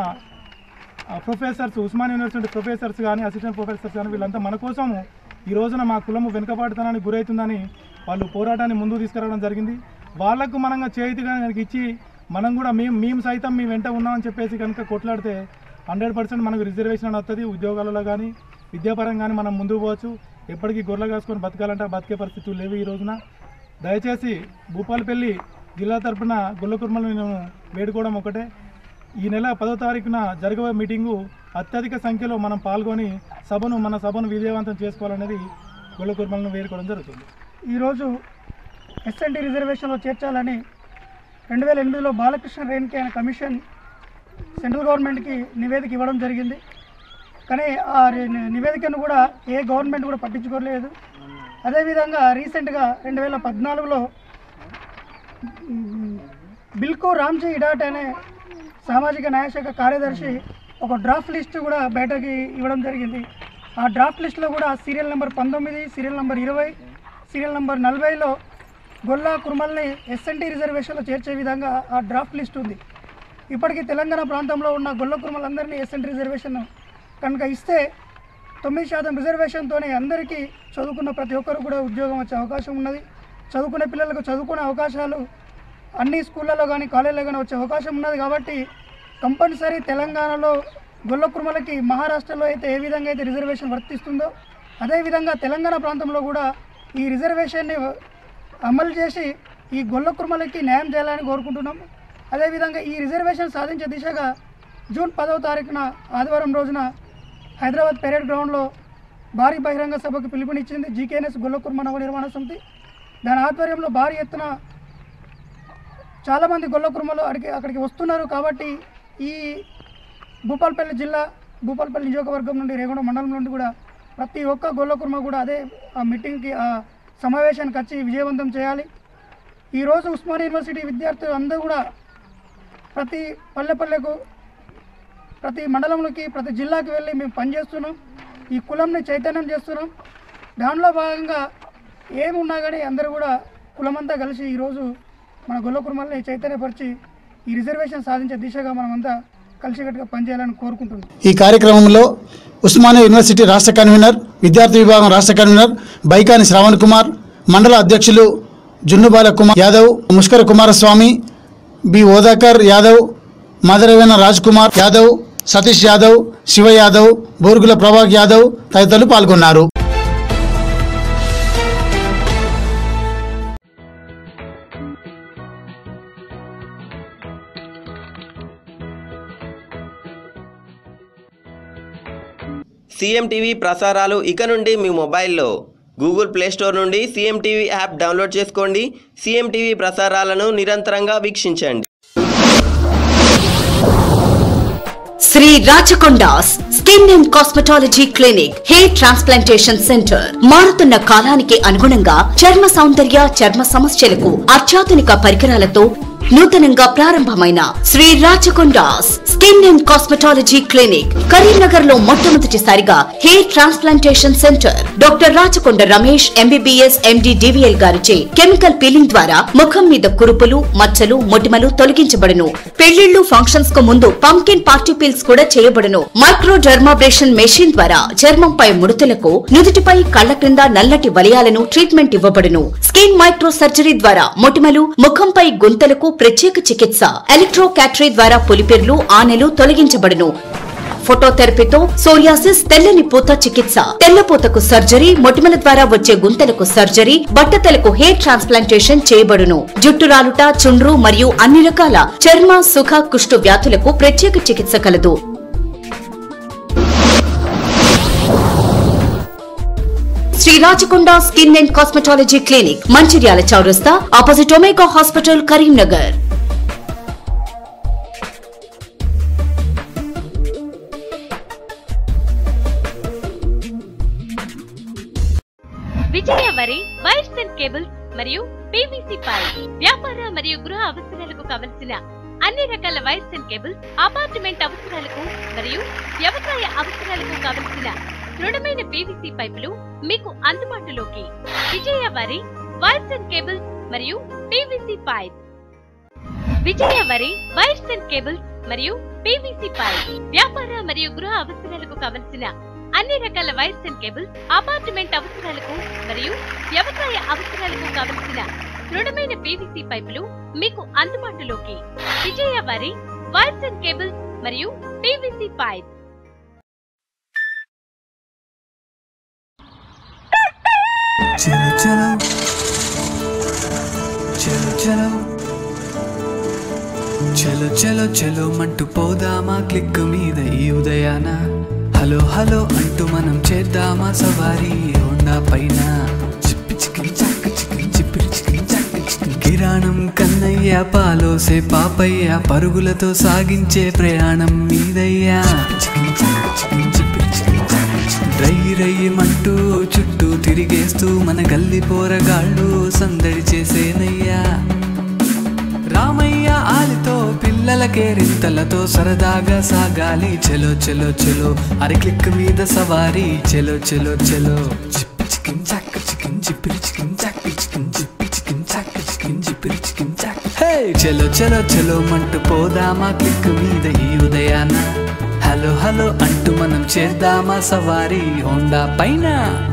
ఆ, ప్రొఫెసర్స్ ఉస్మాన్ యూనివర్సిటీ ప్రొఫెసర్స్ కానీ అసిస్టెంట్ ప్రొఫెసర్స్ కానీ వీళ్ళంతా మన కోసము ఈ రోజున మా కులము వెనుకబాటుతనానికి గురవుతుందని వాళ్ళు పోరాటాన్ని ముందుకు తీసుకురావడం జరిగింది వాళ్ళకు మనంగా చేతిగా కనుక ఇచ్చి మనం కూడా మేము మేము సైతం మీ వెంట ఉన్నామని చెప్పేసి కనుక కొట్లాడితే హండ్రెడ్ పర్సెంట్ మనకు రిజర్వేషన్ అని వస్తుంది ఉద్యోగాలలో కానీ విద్యాపరంగా కానీ మనం ముందుకు పోవచ్చు ఎప్పటికీ గొర్రెలు కాసుకొని బతకాలంటే బతికే పరిస్థితులు లేవు ఈ రోజున దయచేసి భూపాలపల్లి జిల్లా తరపున గొల్లకుర్మలను నేను వేడుకోవడం ఒకటే ఈ నెల పదో తారీఖున జరగబోయే మీటింగు అత్యధిక సంఖ్యలో మనం పాల్గొని సభను మన సభను విజయవంతం చేసుకోవాలనేది గొల్లకుర్మలను వేడుకోవడం జరుగుతుంది ఈరోజు ఎస్ఎన్టీ రిజర్వేషన్లో చేర్చాలని రెండు వేల ఎనిమిదిలో బాలకృష్ణ రేణుకి ఆయన కమిషన్ సెంట్రల్ గవర్నమెంట్కి నివేదిక ఇవ్వడం జరిగింది కానీ ఆ రి- నివేదికను కూడా ఏ గవర్నమెంట్ కూడా పట్టించుకోలేదు అదేవిధంగా రీసెంట్గా రెండు వేల పద్నాలుగులో మ్, బిల్కు రామ్జీ ఇడాట్ అనే సామాజిక న్యాయశాఖ కార్యదర్శి ఒక డ్రాఫ్ట్ లిస్ట్ కూడా బయటకి ఇవ్వడం జరిగింది ఆ డ్రాఫ్ట్ లిస్ట్లో కూడా సీరియల్ నెంబర్ పంతొమ్మిది సీరియల్ నెంబర్ ఇరవై సీరియల్ నెంబర్ నలభైలో గొల్లా కుర్మల్ని ఎస్ఎన్టీ రిజర్వేషన్లో చేర్చే విధంగా ఆ డ్రాఫ్ట్ లిస్ట్ ఉంది ఇప్పటికీ తెలంగాణ ప్రాంతంలో ఉన్న గొల్ల కుర్మలందరినీ ఎస్ఎన్టీ రిజర్వేషన్ కనుక ఇస్తే తొమ్మిది శాతం రిజర్వేషన్తోనే అందరికీ చదువుకున్న ప్రతి ఒక్కరు కూడా ఉద్యోగం వచ్చే అవకాశం ఉన్నది చదువుకునే పిల్లలకు చదువుకునే అవకాశాలు అన్ని స్కూళ్ళలో కానీ కాలేజీలో కానీ వచ్చే అవకాశం ఉన్నది కాబట్టి కంపల్సరీ తెలంగాణలో గొల్ల కుర్మలకి మహారాష్ట్రలో అయితే ఏ విధంగా అయితే రిజర్వేషన్ వర్తిస్తుందో అదేవిధంగా తెలంగాణ ప్రాంతంలో కూడా ఈ రిజర్వేషన్ని అమలు చేసి ఈ గొల్ల కుర్మలకి న్యాయం చేయాలని కోరుకుంటున్నాం అదేవిధంగా ఈ రిజర్వేషన్ సాధించే దిశగా జూన్ పదవ తారీఖున ఆదివారం రోజున హైదరాబాద్ పెరేడ్ గ్రౌండ్లో భారీ బహిరంగ సభకు పిలుపునిచ్చింది జీకేఎన్ఎస్ గొల్ల కుర్మ నవ నిర్మాణ సమితి దాని ఆధ్వర్యంలో భారీ ఎత్తున చాలామంది గొల్ల కుర్మలు అక్కడికి అక్కడికి వస్తున్నారు కాబట్టి ఈ భూపాల్పల్లి జిల్లా భూపాల్పల్లి నియోజకవర్గం నుండి రేగొండ మండలం నుండి కూడా ప్రతి ఒక్క గొల్ల కుర్మ కూడా అదే ఆ మీటింగ్కి ఆ సమావేశానికి వచ్చి విజయవంతం చేయాలి ఈరోజు ఉస్మానియా యూనివర్సిటీ విద్యార్థులు అందరూ కూడా ప్రతి పల్లె పల్లెకు ప్రతి మండలంలోకి ప్రతి జిల్లాకి వెళ్ళి మేము పనిచేస్తున్నాం ఈ కులంని చైతన్యం చేస్తున్నాం దానిలో భాగంగా ఏమున్నా కానీ అందరూ కూడా కులమంతా కలిసి ఈరోజు మన గొల్ల కుర్మల్ని చైతన్యపరిచి ఈ రిజర్వేషన్ సాధించే దిశగా మనమంతా కలిసికట్టుగా పనిచేయాలని కోరుకుంటున్నాం ఈ కార్యక్రమంలో ఉస్మానియా యూనివర్సిటీ రాష్ట్ర కన్వీనర్ విద్యార్థి విభాగం రాష్ట్ర కన్వీనర్ బైకాని శ్రావణ్ కుమార్ మండల అధ్యక్షులు జున్నుబాల కుమార్ యాదవ్ ముష్కర కుమారస్వామి బి ఓదాకర్ యాదవ్ మదరవేన రాజ్ కుమార్ యాదవ్ సతీష్ యాదవ్ శివ యాదవ్ బోరుగుల ప్రభాక్ యాదవ్ తదితరులు పాల్గొన్నారు సీఎం టీవీ ప్రసారాలు ఇక నుండి మీ మొబైల్లో గూగుల్ ప్లే స్టోర్ నుండి సీఎం టీవీ యాప్ డౌన్లోడ్ చేసుకోండి సీఎం టీవీ ప్రసారాలను నిరంతరంగా వీక్షించండి Shri Rachakondas skin and cosmetology clinic hair transplantation centre మారుతున్న కాలానికి అనుగుణంగా చర్మ సౌందర్య చర్మ సమస్యలకు అత్యాధునిక పరికరాలతో నూతనంగా ప్రారంభమైన Shri Rachakondas skin and cosmetology clinic Karimnagar లో మొట్టమొదటిసారిగా hair transplantation centre doctor Rachakonda Ramesh MBBS MD DVL గారిచే కెమికల్ పీలింగ్ ద్వారా ముఖం మీద కురుపులు మచ్చలు మొటిమలు తొలగించబడును పెళ్లిళ్లు ఫంక్షన్స్ కు ముందు పంకిన్ పార్టీ పీల్స్ కూడా చేయబడును మైక్రో డర్మాబ్రేషన్ మెషిన్ ద్వారా చర్మంపై ముడతలకు నుదుటిపై కళ్ల క్రింద నల్లటి వలయాలను ట్రీట్మెంట్ ఇవ్వబడును స్కిన్ మైక్రో సర్జరీ ద్వారా మొటిమలు ముఖంపై గుంతలకు ప్రత్యేక చికిత్స ఎలక్ట్రో క్యాటరీ ద్వారా పులిపెర్లు ఆనెలు తొలగించబడును ఫోటోథెరపీతో సోరియాసిస్ తెల్లని పూత చికిత్స తెల్లపూతకు సర్జరీ మొటిమల ద్వారా వచ్చే గుంతలకు సర్జరీ బట్టతలకు హెయిర్ ట్రాన్స్ప్లాంటేషన్ చేయబడును జుట్టు రాలుట చుండ్రు మరియు అన్ని రకాల చర్మ సుఖ కుష్టు వ్యాధులకు ప్రత్యేక చికిత్స కలదు Shri Rachakonda skin and cosmetology clinic Mancherial చౌరస్తా opposite Omega hospital Karimnagar Vijaya Vari wires and cables మరియు పీవీసీ పైప్ వ్యాపార మరియు గృహ అవసరాలకు కావలసిన అన్ని రకాల వైర్స్ అండ్ కేబుల్స్ అపార్ట్మెంట్ అవసరాలకు మరియు వ్యవసాయ అవసరాలకు కావలసిన దృఢమైన పీవీసీ పైపులు మీకు అందుబాటులోకి Vijaya Vari wires and cables మరియు PVC pipe Vijaya Vari wires and cables మరియు పీవీసీ పైప్ వ్యాపార మరియు గృహ అవసరాలకు కావలసిన అన్ని రకాల వైర్స్ అండ్ కేబుల్స్ అపార్ట్మెంట్ అవసరాలకు మరియు వ్యవసాయ అవసరాలకు కావలసిన దృఢమైన పీవీసీ పైపులు మీకు అందుబాటులోకి Vijaya Vari wires and cables మరియు పీవీసీ పైప్ చలో చలో చలో చలో చలో చలో చలో మంటూ పోదామా క్లిక్ మీద ఈ ఉదయాన హలో హలో అంటూ మనం చేద్దామా సవారీ హోండా పైన చిప్పి చికిరి చక్క చికిరి చిప్పిరి చికిరి చక్క చికిరి కిరాణం కన్నయ్య పాలోసే పాపయ్య పరుగులతో సాగించే ప్రయాణం మీదయ్యా చికిరి చక్క చికిరి చిప్పిరి చికిరి చక్క చికిరి. రై రయ్యమంటూ చుట్టూ తిరిగేస్తూ మన గల్లి పోరగాళ్ళు సందడి చేసేనయ్యా రామయ్య ఆలితో పిల్లలకే రింతలతో సరదాగా సాగాలి చెలో చెలో చెలో అరి క్లిక్ మీద సవారీ చెలో చెలో చెలో చిప్పి చికిన్ చాక్ చికిన్ చిప్పిరి చికిన్ చాక్ చికిన్ చిప్పి చికిన్ చాక్ చికిన్ చిప్పిరి చికిన్ చాక్ హే చెలో చెలో చెలో మంటూ పోదామా క్లిక్ మీద ఈ ఉదయాన హలో హలో అంటూ మనం చేద్దామా సవారీ హోండా పైన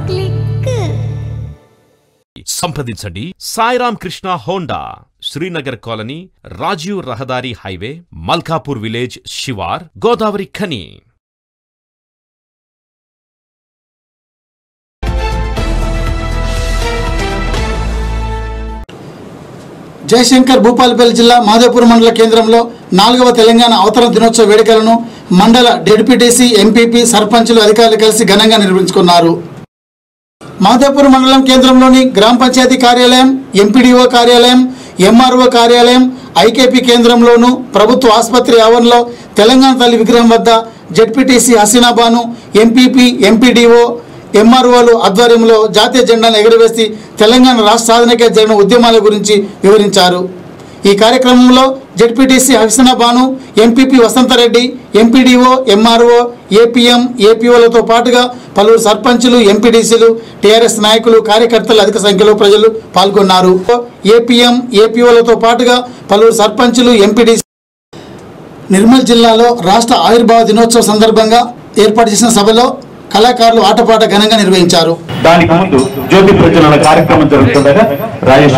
సంప్రదించండి సాయిరామ్ కృష్ణ హోండా శ్రీనగర్ కాలనీ రాజీవ్ రహదారి హైవే మల్కాపూర్ విలేజ్ శివార్ గోదావరి ఖని జయశంకర్ భూపాలపల్లి జిల్లా మాధవపూర్ మండల కేంద్రంలో నాలుగవ తెలంగాణ అవతరణ దినోత్సవ వేడుకలను మండల డెడ్యూటీసీ ఎంపీపీ సర్పంచులు అధికారులు కలిసి ఘనంగా నిర్వహించుకున్నారు మాధవపూర్ మండలం కేంద్రంలోని గ్రామ పంచాయతీ కార్యాలయం ఎంపీడీఓ కార్యాలయం ఎంఆర్ఓ కార్యాలయం ఐకేపీ కేంద్రంలోను ప్రభుత్వ ఆసుపత్రి ఆవరణలో తెలంగాణ తల్లి విగ్రహం వద్ద జెడ్పీటీసీ హసీనాబాను ఎంపీపీ ఎంపీడీఓ ఎంఆర్ఓలు ఆధ్వర్యంలో జాతీయ జెండాను ఎగురవేసి తెలంగాణ రాష్ట్ర సాధనకే జరిగిన ఉద్యమాల గురించి వివరించారు ఈ కార్యక్రమంలో ZPTC Haseena Banu MPP Vasanthareddy MPDO MRO APM ఏపీఓలతో పాటుగా పలువురు సర్పంచులు ఎంపీడీసీలు టీఆర్ఎస్ నాయకులు కార్యకర్తలు అధిక సంఖ్యలో ప్రజలు పాల్గొన్నారు ఏపీఎం ఏపీఓలతో పాటుగా పలువురు సర్పంచులు ఎంపీడీసీ నిర్మల్ జిల్లాలో రాష్ట్ర ఆవిర్భావ దినోత్సవ సందర్భంగా ఏర్పాటు చేసిన సభలో కళాకారులు ఆటపాట ఘనంగా నిర్వహించారు దానికి ముందు జ్యోతి ప్రజ్వలన కార్యక్రమం జరుగుతుండగా రాజేష్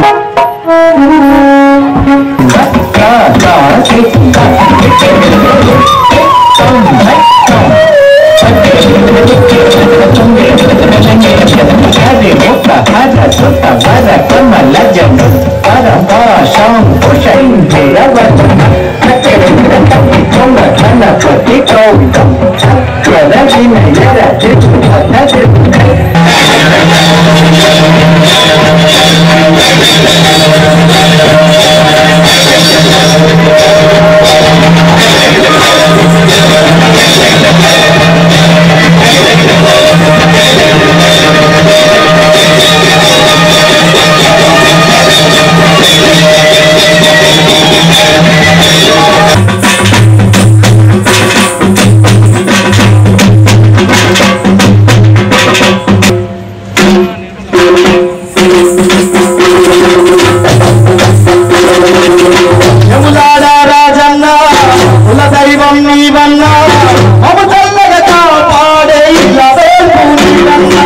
యములాడ రాజన్న కుల దైవం నీవన్నా మమ చల్లగా కాపాడే ఇళ్ళ వేల్పు నీవన్నా.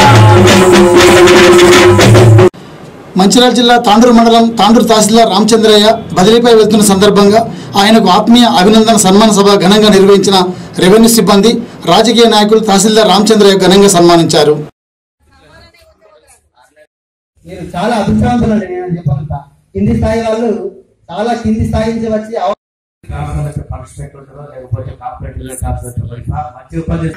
మంచిర్యాల జిల్లా తాండూరు మండలం తాండూరు తహసీల్దార్ రామచంద్రయ్య బదిలీపై వెళ్తున్న సందర్భంగా ఆయనకు ఆత్మీయ అభినందన సన్మాన సభ ఘనంగా నిర్వహించిన రెవెన్యూ సిబ్బంది రాజకీయ నాయకులు తహసీల్దార్ రామచంద్రయ్య ఘనంగా సన్మానించారు మీరు చాలా అభిప్రాంతులండి నేను చెప్పగలుగుతా కింది స్థాయి వాళ్ళు చాలా కింది స్థాయి నుంచి వచ్చి అవ- పార్టిసిపేట్ ఉంటారో లేకపోతే కార్పొరేట్ కార్పొరేట్ మంచి ఉపాధి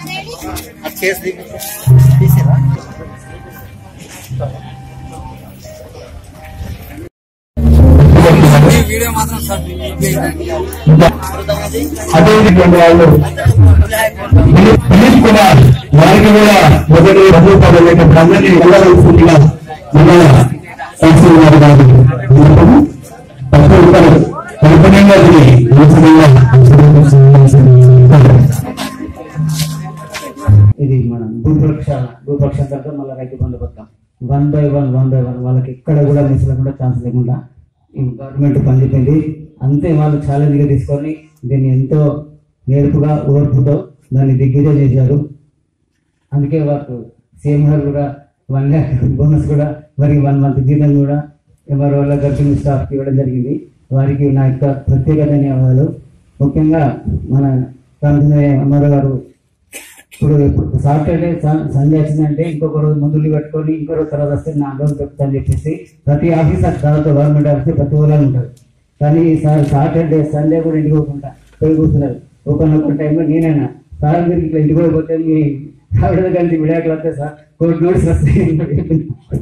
వీడియో మాత్రం సార్ అదేవిధంగా వాళ్ళు దిలీప్ కుమార్ వారికి కూడా మొదటి ప్రభుత్వం లేకపోతే అందరినీ వెళ్ళవలసిందిగా మన తహసీల్దార్ గారు ప్రతి ఒక్కరు పరిపూర్ణంగా దీన్ని ఉచితంగా ఇది మనం భూపక్ష భూపక్ష తర్వాత మళ్ళీ రైతు బంధు పథకం one by one one by one వాళ్ళకి ఎక్కడ కూడా మిస్ లేకుండా ఛాన్స్ లేకుండా ఈ గవర్నమెంట్ పనిచేపింది అంతే వాళ్ళు ఛాలెంజ్గా తీసుకొని దీన్ని ఎంతో నేర్పుగా ఓర్పుతో దాన్ని దిగ్విజయం చేశారు అందుకే వారు సీఎం గారు కూడా వన్ ల్యాక్ బోనస్ కూడా మరి వన్ మంత్ జీతం కూడా ఎంఆర్ఓ వాళ్ళ గర్భిణీ స్టాఫ్కి ఇవ్వడం జరిగింది వారికి నా యొక్క ప్రత్యేక ధన్యవాదాలు ముఖ్యంగా మన రామచంద్రయ్య ఎంఆర్ఓ గారు ఇప్పుడు ఇప్పుడు సాటర్డే సన్- సండే వచ్చిందంటే ఇంకొక రోజు మందులు కట్టుకొని ఇంకో రోజు తర్వాత వస్తే నా రోజు చెప్తా అని చెప్పేసి ప్రతి ఆఫీసర్ దాదాపు గవర్నమెంట్ ఆఫీసర్ ప్రతి ఊళ్ళో ఉంటారు కానీ సార్ సాటర్డే సండే కూడా ఇంటికి పోకుండా పోయి కూర్చున్నారు ఒకనొక టైంలో నేనైనా సార్ మీరు ఇట్లా ఇంటికి పోయిపోతే మీ ఆవిడ దగ్గర నుంచి విడాకులు వస్తే సార్ కోర్టు నోటీస్ వస్తాయి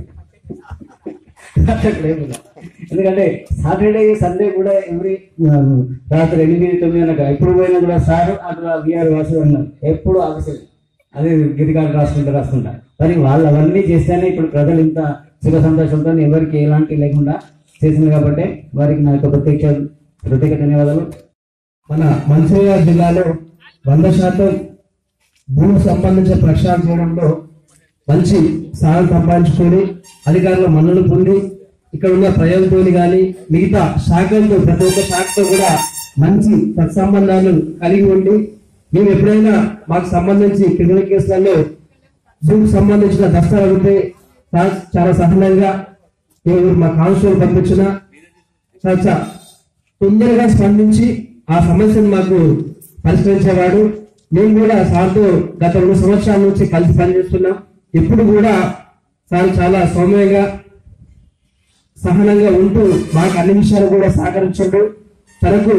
అట్లా లేకుండా. ఎందుకంటే సాటర్డే సండే కూడా ఎవ్రీ రాత్రి ఎనిమిది తొమ్మిది అనగా ఎప్పుడు పోయినా కూడా సార్ అక్కడ విఆర్ వాసు అన్నారు ఎప్పుడు ఆఫీసర్ అదే గిరికాలు రాసుకుంటా రాసుకుంటా కానీ వాళ్ళు అవన్నీ చేస్తేనే ఇప్పుడు ప్రజలు ఇంత సుఖ సంతోషంతో ఎవరికి ఎలాంటి లేకుండా చేసింది కాబట్టి వారికి నా యొక్క ప్రత్యేక ప్రత్యేక ధన్యవాదాలు మన మంచిర్యాల జిల్లాలో వంద శాతం భూమి సంబంధించిన ప్రక్షాళన చేయడంలో మంచి స్థానం సంపాదించుకొని అధికారుల మన్నలు పొంది ఇక్కడ ఉన్న ప్రజలతో కానీ మిగతా శాఖలతో ప్రతి ఒక్క శాఖతో కూడా మంచి సత్సంబంధాలు కలిగి ఉండి మేము ఎప్పుడైనా మాకు సంబంధించి క్రిమినల్ కేసులలో భూమికి సంబంధించిన దస్తాలు అడిగితే చా- చాలా సహనంగా ఎవరు మా కాన్స్టేబుల్ పంపించిన చాలా తొందరగా స్పందించి ఆ సమస్యను మాకు పరిష్కరించేవాడు మేము కూడా సార్తో గత రెండు సంవత్సరాల నుంచి కలిసి పనిచేస్తున్నాం ఇప్పుడు కూడా సార్ చాలా సౌమ్యంగా సహనంగా ఉంటూ మాకు అన్ని విషయాలు కూడా సహకరించండు తనకు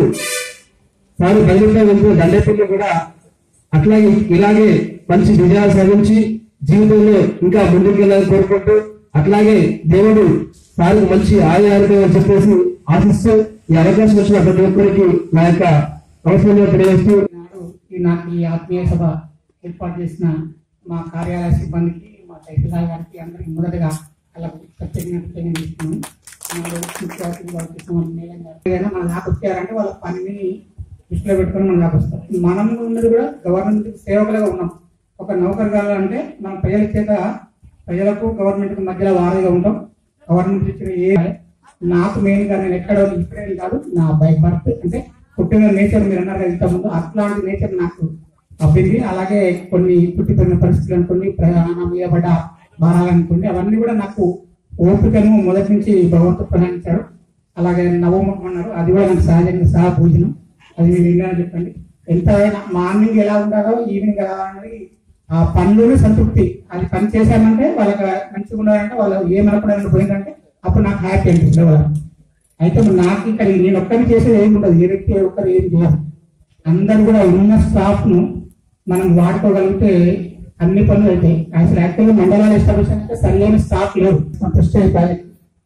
సారు బదిలీలో వెళ్తూ దండేపల్లి కూడా అట్లాగే ఇలాగే మంచి విజయాలు సాధించి జీవితంలో ఇంకా ముందుకు వెళ్ళాలని కోరుకుంటూ అట్లాగే దేవుడు సార్కు మంచి ఆయుర్వేదం అని చెప్పేసి ఆశిస్తూ ఈ అవకాశం వచ్చిన ప్రతి ఒక్కరికి నా యొక్క నమస్కారం తెలియజేస్తూ ఈ నాకు ఈ ఆత్మీయ సభ ఏర్పాటు చేసిన మా కార్యాలయ సిబ్బందికి మా తహసీల్దార్ గారికి అందరికీ మొదటగా వాళ్ళకు ప్రత్యేకంగా కృతజ్ఞతలు ఇస్తున్నాను వాళ్ళు ముఖ్య అతిథిగా వచ్చేసిన మన మేడం గారు. ఏదైనా మన దాకా వచ్చారంటే వాళ్ళ పనిని దృష్టిలో పెట్టుకొని మన దాకా వస్తారు మనం ఉన్నది కూడా గవర్నమెంట్ సేవకులుగా ఉన్నాం ఒక నౌకరు అంటే మన ప్రజల చేత ప్రజలకు గవర్నమెంట్ మధ్యలో వారధిగా ఉంటాం గవర్నమెంట్ ఇచ్చిన ఏ నాకు మెయిన్ గా నేను ఎక్కడ ఇప్పుడేం కాదు నా బై బర్త్ అంటే పుట్టిన నేచర్ మీరు అన్నారు కదా ఇంతకుముందు అట్లాంటి నేచర్ నాకు అబ్బింది అలాగే కొన్ని పుట్టిపోయిన పరిస్థితులు అనుకోండి ప్రయాణం మీద పడ్డ భారాలు అనుకోండి అవన్నీ కూడా నాకు ఓపికను మొదటి నుంచి భగవంతుడు ప్రధానించాడు అలాగే నవముఖం అన్నారు అది కూడా నాకు సహజంగా సహా పూజనం అది మీరు విన్నాను చెప్పండి ఎంత మార్నింగ్ ఎలా ఉండాలో ఈవినింగ్ ఎలా అనేది ఆ పనులోనే సంతృప్తి అది పని చేశామంటే వాళ్ళకి మంచిగా ఉన్నారంటే వాళ్ళు ఏమనపడానికి పోయిందంటే అప్పుడు నాకు హ్యాపీ అనిపిస్తుంది వాళ్ళకి అయితే మరి నాకు ఇక్కడ నేను ఒక్కరిని చేసేది ఏమి ఉండదు ఏ వ్యక్తి ఒక్కరు ఏం చేయాలి అందరూ కూడా ఉన్న స్టాఫ్ ను మనం వాడుకోగలిగితే అన్ని పనులు అవుతాయి అసలు యాక్చువల్గా మండలాలు ఎస్టాబ్లిష్ అంటే సరైన స్టాఫ్ లేవు సంతృష్టి అయిపోయి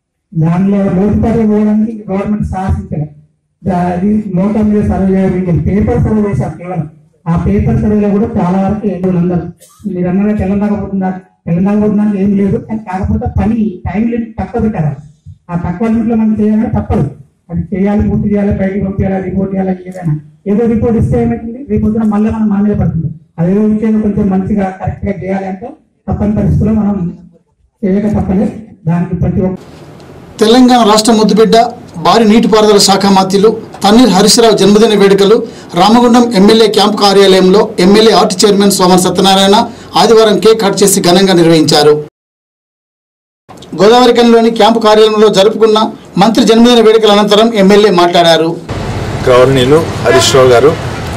దానిలో లోటుపాటు పోవడానికి గవర్నమెంట్ సాహసించలేదు దా- అది మోటార్ మీద సర్వే చేయడం పేపర్ సర్వే చేశారు కేవలం ఆ పేపర్ సర్వేలో కూడా చాలా వరకు ఏడు అందరు మీరు అన్నగా తెలంగాణ తెలంగాణ ఏం లేదు కానీ కాకపోతే పని టైం లిమిట్ తక్కువ పెట్టారు ఆ తక్కువ లిమిట్ లో మనం చేయాలంటే తప్పదు అది చేయాలి పూర్తి చేయాలి బయటికి పంపించాలి రిపోర్ట్ చేయాలి ఏదైనా ఏదో రిపోర్ట్ ఇస్తే ఏమైతుంది రేపు పొద్దున మళ్ళీ మనం మన మీద పడుతుంది అదేదో విషయం కొంచెం మంచిగా కరెక్ట్ గా చేయాలి అంటే తప్పని పరిస్థితుల్లో మనం చేయక తప్పలేదు దానికి ప్రతి ఒక్క తెలంగాణ రాష్ట్ర ముద్దుబిడ్డ భారీ నీటిపారుదల శాఖ మంత్రులు తన్నీర్ హరీశ్రావు జన్మదిన వేడుకలు రామగుండం ఎమ్మెల్యే క్యాంపు కార్యాలయంలో MLA art chairman Soman Satyanarayana ఆదివారం కేక్ కట్ చేసి ఘనంగా నిర్వహించారు గోదావరికంలోని క్యాంపు కార్యాలయంలో జరుపుకున్న మంత్రి జన్మదిన వేడుకల అనంతరం ఎమ్మెల్యే మాట్లాడారు గవర్నీలు హరీష్ రావు గారు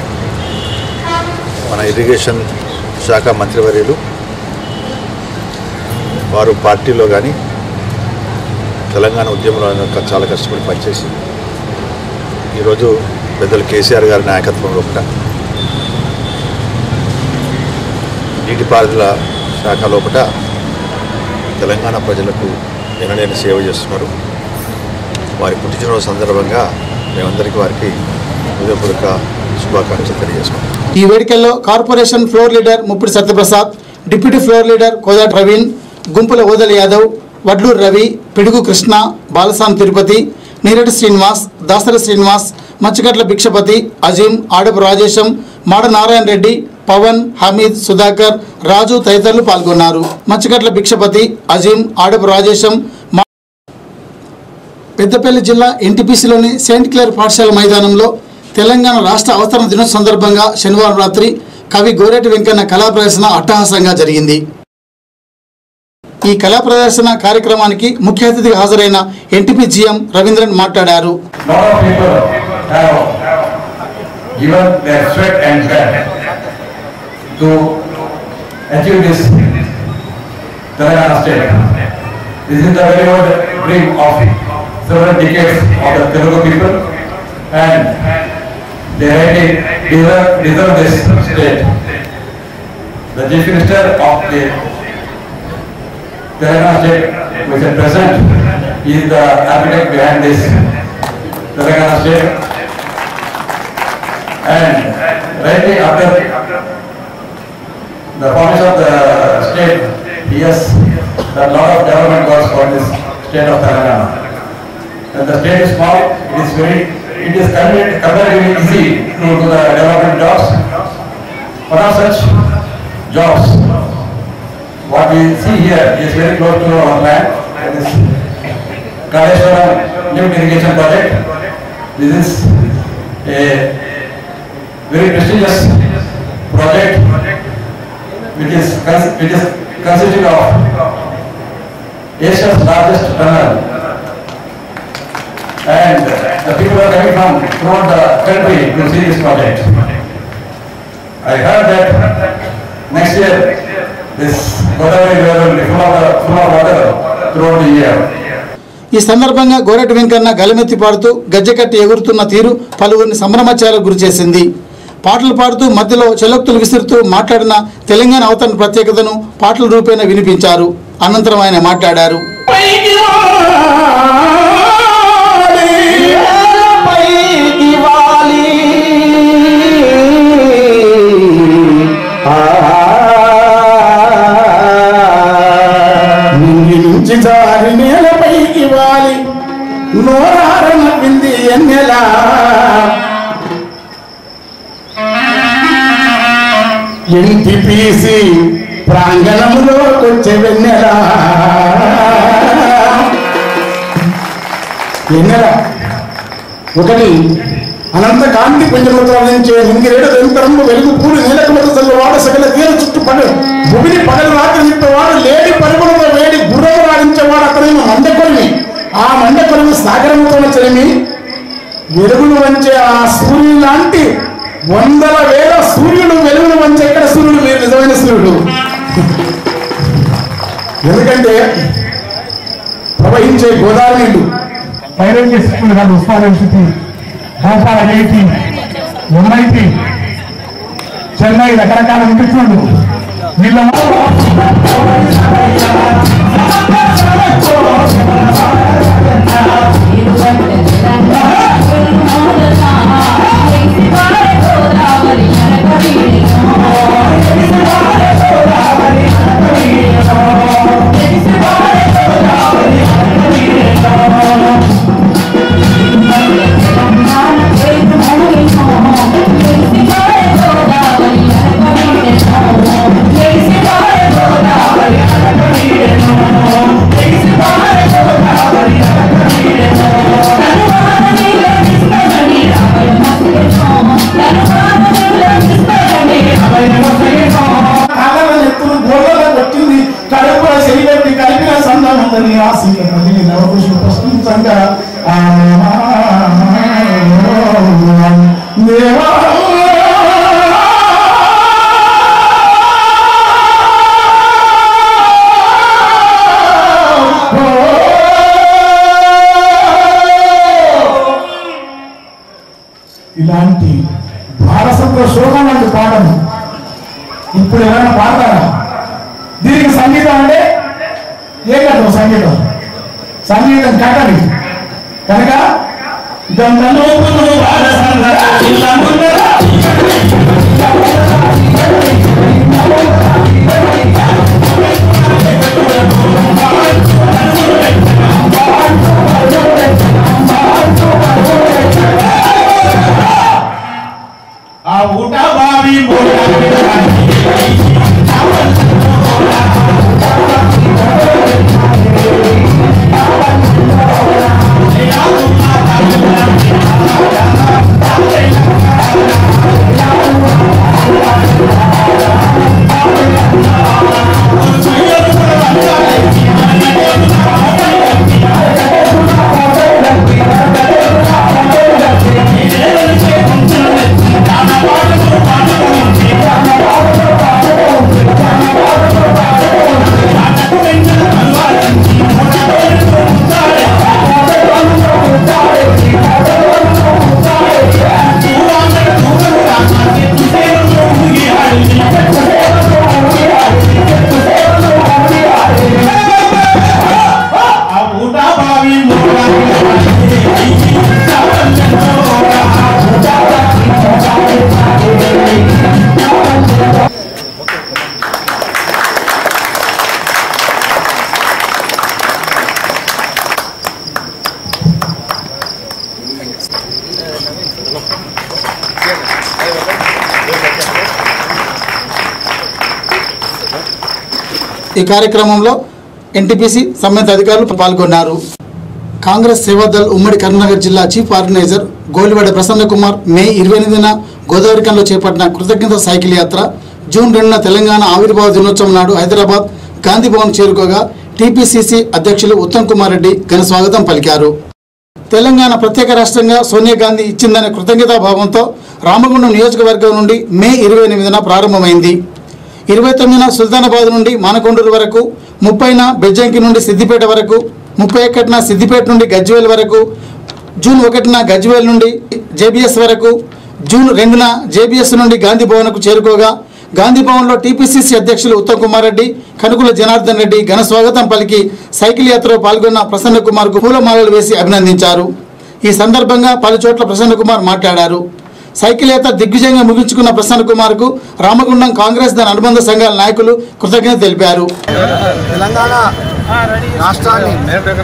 మన ఇరిగేషన్ శాఖ మంత్రివర్యులు వారు పార్టీలో కానీ తెలంగాణ ఉద్యమంలో అయినా చాలా కష్టపడి పనిచేసి ఈరోజు పెద్దలు కేసీఆర్ గారి నాయకత్వం లోపల నీటిపారుదల శాఖ లోపల తెలంగాణ ప్రజలకు ఎనలేని సేవ చేస్తున్నారు వారి పుట్టినరోజు సందర్భంగా మేమందరికీ వారికి హృదయపూర్వక శుభాకాంక్షలు తెలియజేసుకుంటాం ఈ వేడుకల్లో corporation floor leader Muppidi Satyaprasad deputy floor leader Koda Praveen Gumpula Odala Yadav Vadluru Ravi Pidugu Krishna బాలసాం Tirupati నీరటి Srinivas Dasari Srinivas మచ్చగట్ల Bhikshapathi Azeem ఆడపు Rajesham మాడ నారాయణ రెడ్డి పవన్ హమీద్ సుధాకర్ రాజు తదితరులు పాల్గొన్నారు మచ్చగట్ల భిక్షపతి అజీం ఆడపు రాజేశం మా- పెద్దపల్లి జిల్లా ఎన్టీపీసీలోని సెయింట్ క్లేర్ పాఠశాల మైదానంలో తెలంగాణ రాష్ట్ర అవతరణ దినోత్సవం సందర్భంగా శనివారం రాత్రి కవి గోరెటి వెంకన్న కళా ప్రదర్శన అట్టహాసంగా జరిగింది ఈ కళా ప్రదర్శన కార్యక్రమానికి ముఖ్య అతిథిగా హాజరైన ఎన్టీపీ జీఎం రవీంద్రన్ మాట్లాడారు lot of people have given their sweat and blood to achieve this Telangana state. This is the very old dream of several decades of the Telugu people and they really deserve, deserve this state. The Chief Minister of the Telangana state, who is at present, is the architect behind this Telangana state. And rightly after the formation of the state, yes, a lot of development was for this state of Telangana. And the state is small, it is very, it is comparatively comparatively easy to do the development jobs. One of such jobs, what we see here is very close to our land, that is Kaleshwaram lift irrigation project. This is a very prestigious project which is, cons- which is consisting of Asia's largest tunnel. And the people are coming from throughout the country to see this project. I heard that next year this Godavari river will be full of, the- full of water throughout the year. ఈ సందర్భంగా గోరటి వెంకన్న గలమెత్తి పాడుతూ గజ్జెకట్టి ఎగురుతున్న తీరు పలువురిని సంభ్రమాచారాలకు గురిచేసింది పాటలు పాడుతూ మధ్యలో చెలొక్తులు విసురుతూ మాట్లాడిన తెలంగాణ అవతరణ ప్రత్యేకతను పాటల రూపేణ వినిపించారు అనంతరం ఆయన మాట్లాడారు పైకి వాలి నింగి నుంచి జారి నేలపైకి వాలి నోరార నవ్వింది ఎన్నెలా ఇంటి పీసి ప్రాంగణములో కొంచెం వెన్నెలా ఎన్నెల ఒకటి అనంత కాంతి పుంజముతో నుంచి నింగిరేడు నిరంతరము వెలుగు పూలు నీలకమత చల్లవాడు సకల తీర చుట్టూ పడు భూమిని పగలు రాత్రి నిప్పవాడు లేడి పరుగులతో వేడి గుర్రము రాణించేవాడు అతనేమో మండకొలిమి ఆ మండకొలిమి సాగరముతో చెలిమి వెలుగులు వంచే ఆ సూర్యుడు లాంటి వందల వేల సూర్యుడు వెలుగులు వంచే ఎక్కడ సూర్యుడు మీరు నిజమైన సూర్యుడు ఎందుకంటే ప్రవహించే గోదావరి నీళ్లు పైరంగి స్కూల్ కాదు Osman university Bhopal IIT MIT Chennai రకరకాల వినిపిస్తుండు వీళ్ళ కాళ్ళలో ఎత్తులు గోళ్ళలో వచ్చింది కడుపులో చెయ్యబెట్టి కలిపిన సంధానందని ఆశీర్వది నవకృష్ణ ప్రశ్నించంగా ఆ దేవా ఇలాంటి భారసత్వ శోకం లాంటి పాటను ఇప్పుడు ఎవరైనా పాడతారా దీనికి సంగీతం అంటే ఏ కట్టం సంగీతం సంగీతం కట్టడి కనుక గంగలోపులు వారసంగరా ఇలా ముందరా. ఆ ఊట బావి Thank you. ఈ కార్యక్రమంలో ఎన్టీపీసీ సంబంధిత అధికారులు పాల్గొన్నారు కాంగ్రెస్ సేవాదల్ ఉమ్మడి కరీంనగర్ జిల్లా chief organiser Golivada Prasanna Kumar May ఇరవై ఎనిమిదిన గోదావరికంలో చేపట్టిన కృతజ్ఞత సైకిల్ యాత్ర జూన్ రెండున తెలంగాణ ఆవిర్భావ దినోత్సవం నాడు హైదరాబాద్ గాంధీ భవన్ చేరుకోగా టీపీసీసీ అధ్యక్షులు ఉత్తమ్ కుమార్ రెడ్డి ఘన స్వాగతం పలికారు తెలంగాణ ప్రత్యేక రాష్ట్రంగా సోనియా గాంధీ ఇచ్చిందనే కృతజ్ఞతా భావంతో రామగుండం నియోజకవర్గం నుండి మే ఇరవై ఎనిమిదిన ప్రారంభమైంది ఇరవై తొమ్మిదిన సుల్తానాబాద్ నుండి మానకొండూరు వరకు ముప్పైన బెజ్జంకి నుండి సిద్దిపేట వరకు ముప్పై ఒకటిన సిద్దిపేట నుండి గజ్వేల్ వరకు జూన్ ఒకటిన గజ్వేల్ నుండి జేబీఎస్ వరకు జూన్ రెండున జేబీఎస్ నుండి గాంధీ భవన్కు చేరుకోగా గాంధీ భవన్లో టీపీసీసీ అధ్యక్షులు ఉత్తమ్ కుమార్ రెడ్డి కనుకుల జనార్దన్ రెడ్డి ఘన స్వాగతం పలికి సైకిల్ యాత్రలో పాల్గొన్న ప్రసన్న కుమార్కు పూలమాలలు వేసి అభినందించారు ఈ సందర్భంగా పలు చోట్ల ప్రసన్న కుమార్ మాట్లాడారు సైకిల్ యాత్ర దిగ్విజయంగా ముగించుకున్న ప్రసన్న కుమార్కు రామగుండం కాంగ్రెస్ దాని అనుబంధ సంఘాల నాయకులు కృతజ్ఞత తెలిపారు తెలంగాణ రాష్ట్రాన్ని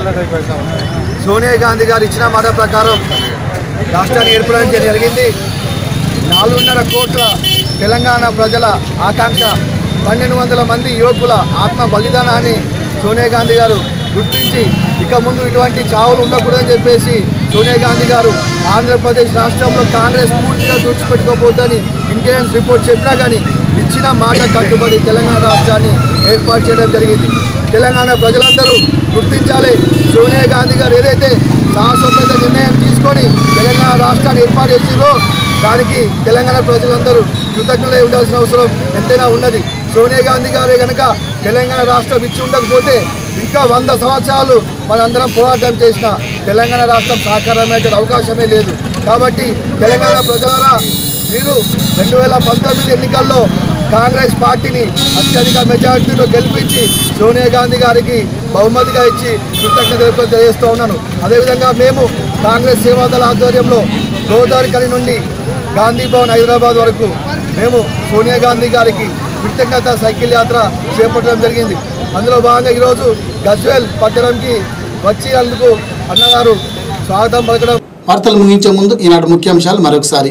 సోనియా గాంధీ గారు ఇచ్చిన మాట ప్రకారం రాష్ట్రాన్ని ఏర్పడడం జరిగింది నాలుగున్నర కోట్ల తెలంగాణ ప్రజల ఆకాంక్ష పన్నెండు వందల మంది యువకుల ఆత్మ బలిదానాన్ని సోనియా గాంధీ గారు గుర్తించి ఇక ముందు ఇటువంటి చావులు ఉండకూడదని చెప్పేసి సోనియా గాంధీ గారు ఆంధ్రప్రదేశ్ రాష్ట్రంలో కాంగ్రెస్ పూర్తిగా తుడిచిపెట్టుకోబోద్దని ఇంటెలిజెన్స్ రిపోర్ట్ చెప్పినా కానీ ఇచ్చిన మాట కట్టుబడి తెలంగాణ రాష్ట్రాన్ని ఏర్పాటు చేయడం జరిగింది తెలంగాణ ప్రజలందరూ గుర్తించాలి సోనియా గాంధీ గారు ఏదైతే సాహసోపేత నిర్ణయం తీసుకొని తెలంగాణ రాష్ట్రాన్ని ఏర్పాటు చేసిందో దానికి తెలంగాణ ప్రజలందరూ కృతజ్ఞులై ఉండాల్సిన అవసరం ఎంతైనా ఉన్నది సోనియా గాంధీ గారే కనుక తెలంగాణ రాష్ట్రం ఇచ్చి ఉండకపోతే ఇంకా వంద సంవత్సరాలు మనందరం పోరాటం చేసిన తెలంగాణ రాష్ట్రం సాకారమయ్యే అవకాశమే లేదు కాబట్టి తెలంగాణ ప్రజలారా మీరు రెండు వేల పంతొమ్మిది ఎన్నికల్లో కాంగ్రెస్ పార్టీని అత్యధిక మెజార్టీలో గెలిపించి సోనియా గాంధీ గారికి బహుమతిగా ఇచ్చి కృతజ్ఞతలు తెలియజేస్తూ ఉన్నాను అదేవిధంగా మేము కాంగ్రెస్ సేవాదళ ఆధ్వర్యంలో గోదావరి కలి నుండి గాంధీ భవన్ హైదరాబాద్ వరకు మేము సోనియా గాంధీ గారికి కృతజ్ఞత సైకిల్ యాత్ర చేపట్టడం జరిగింది అందులో భాగంగా ఈరోజు గజ్వేల్ పట్టణంకి వచ్చినందుకు అన్నగారు స్వాగతం పలకడం వార్తలు ముగించే ముందు ఈనాటి ముఖ్యాంశాలు మరొకసారి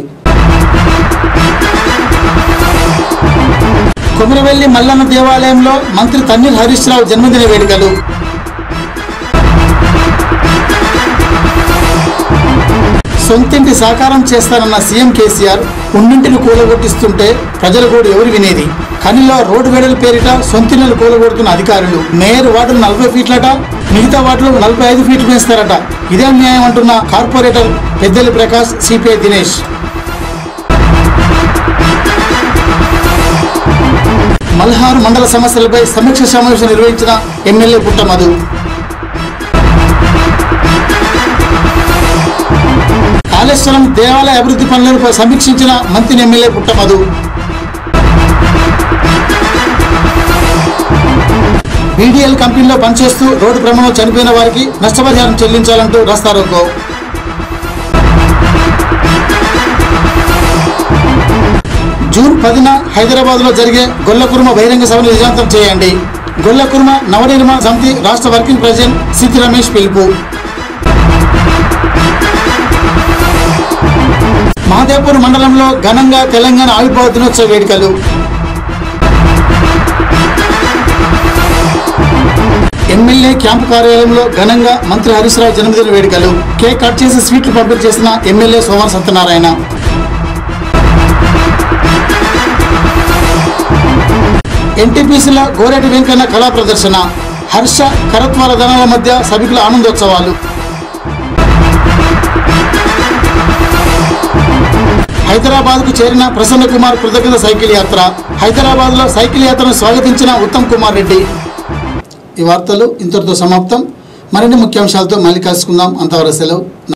కొమరవెల్లి మల్లన్న దేవాలయంలో మంత్రి తన్నీర్ హరీష్ రావు జన్మదిన వేడుకలు సొంతింటి సాకారం చేస్తానన్న సీఎం కేసీఆర్ ఉన్నింటిని కూలగొట్టిస్తుంటే ప్రజలు కూడా ఎవరు వినేది కనిలో రోడ్డు వేడల పేరిట సొంతింటిని కూలగొడుతున్న అధికారులు మేయర్ వార్డులు నలభై ఫీట్లట మిగతా వార్డులు నలభై ఐదు ఫీట్లు పెంచుతారట ఇదే న్యాయం అంటున్న కార్పొరేటర్ పెద్దలి ప్రకాష్ సిపిఐ దినేష్ మల్హార్ మండల సమస్యలపై సమీక్ష సమావేశం నిర్వహించిన ఎమ్మెల్యే పుట్ట మధు కాళేశ్వరం దేవాలయ అభివృద్ధి పనులపై సమీక్షించిన మంత్రి ఎమ్మెల్యే పుట్ట మధు బీడీఎల్ కంపెనీలో పనిచేస్తూ రోడ్డు ప్రమాణం చనిపోయిన వారికి నష్టపరిహారం చెల్లించాలంటూ రాస్తారోకో జూన్ పదిన హైదరాబాద్ లో జరిగే గొల్లకుర్మ బహిరంగ సభను విజయవంతం చేయండి గొల్లకుర్మ నవనిర్మాణ సమితి రాష్ట్ర వర్కింగ్ ప్రెసిడెంట్ సిద్ధి రమేష్ పిలుపు మహదేవ్పూర్ మండలంలో ఘనంగా తెలంగాణ ఆవిర్భావ దినోత్సవ వేడుకలు ఎమ్మెల్యే క్యాంపు కార్యాలయంలో ఘనంగా మంత్రి హరీష్ రావు జన్మదిన వేడుకలు కేక్ కట్ చేసి స్వీట్లు పంపిణీ చేసిన ఎమ్మెల్యే సోమవారం సత్యనారాయణ ఎన్టీపీసీల గోరేటి వెంకన్న కళా ప్రదర్శన హర్ష కరత్వాల ధనాల మధ్య సభికుల ఆనందోత్సవాలు హైదరాబాద్ కు చేరిన ప్రసన్న కుమార్ కృతజ్ఞత సైకిల్ యాత్ర హైదరాబాద్ లో సైకిల్ యాత్రను స్వాగతించిన ఉత్తమ్ కుమార్ రెడ్డి ఈ వార్తలు ఇంతటితో సమాప్తం మరిన్ని ముఖ్యాంశాలతో మళ్ళీ కలుసుకుందాం అంతవరకు సెలవు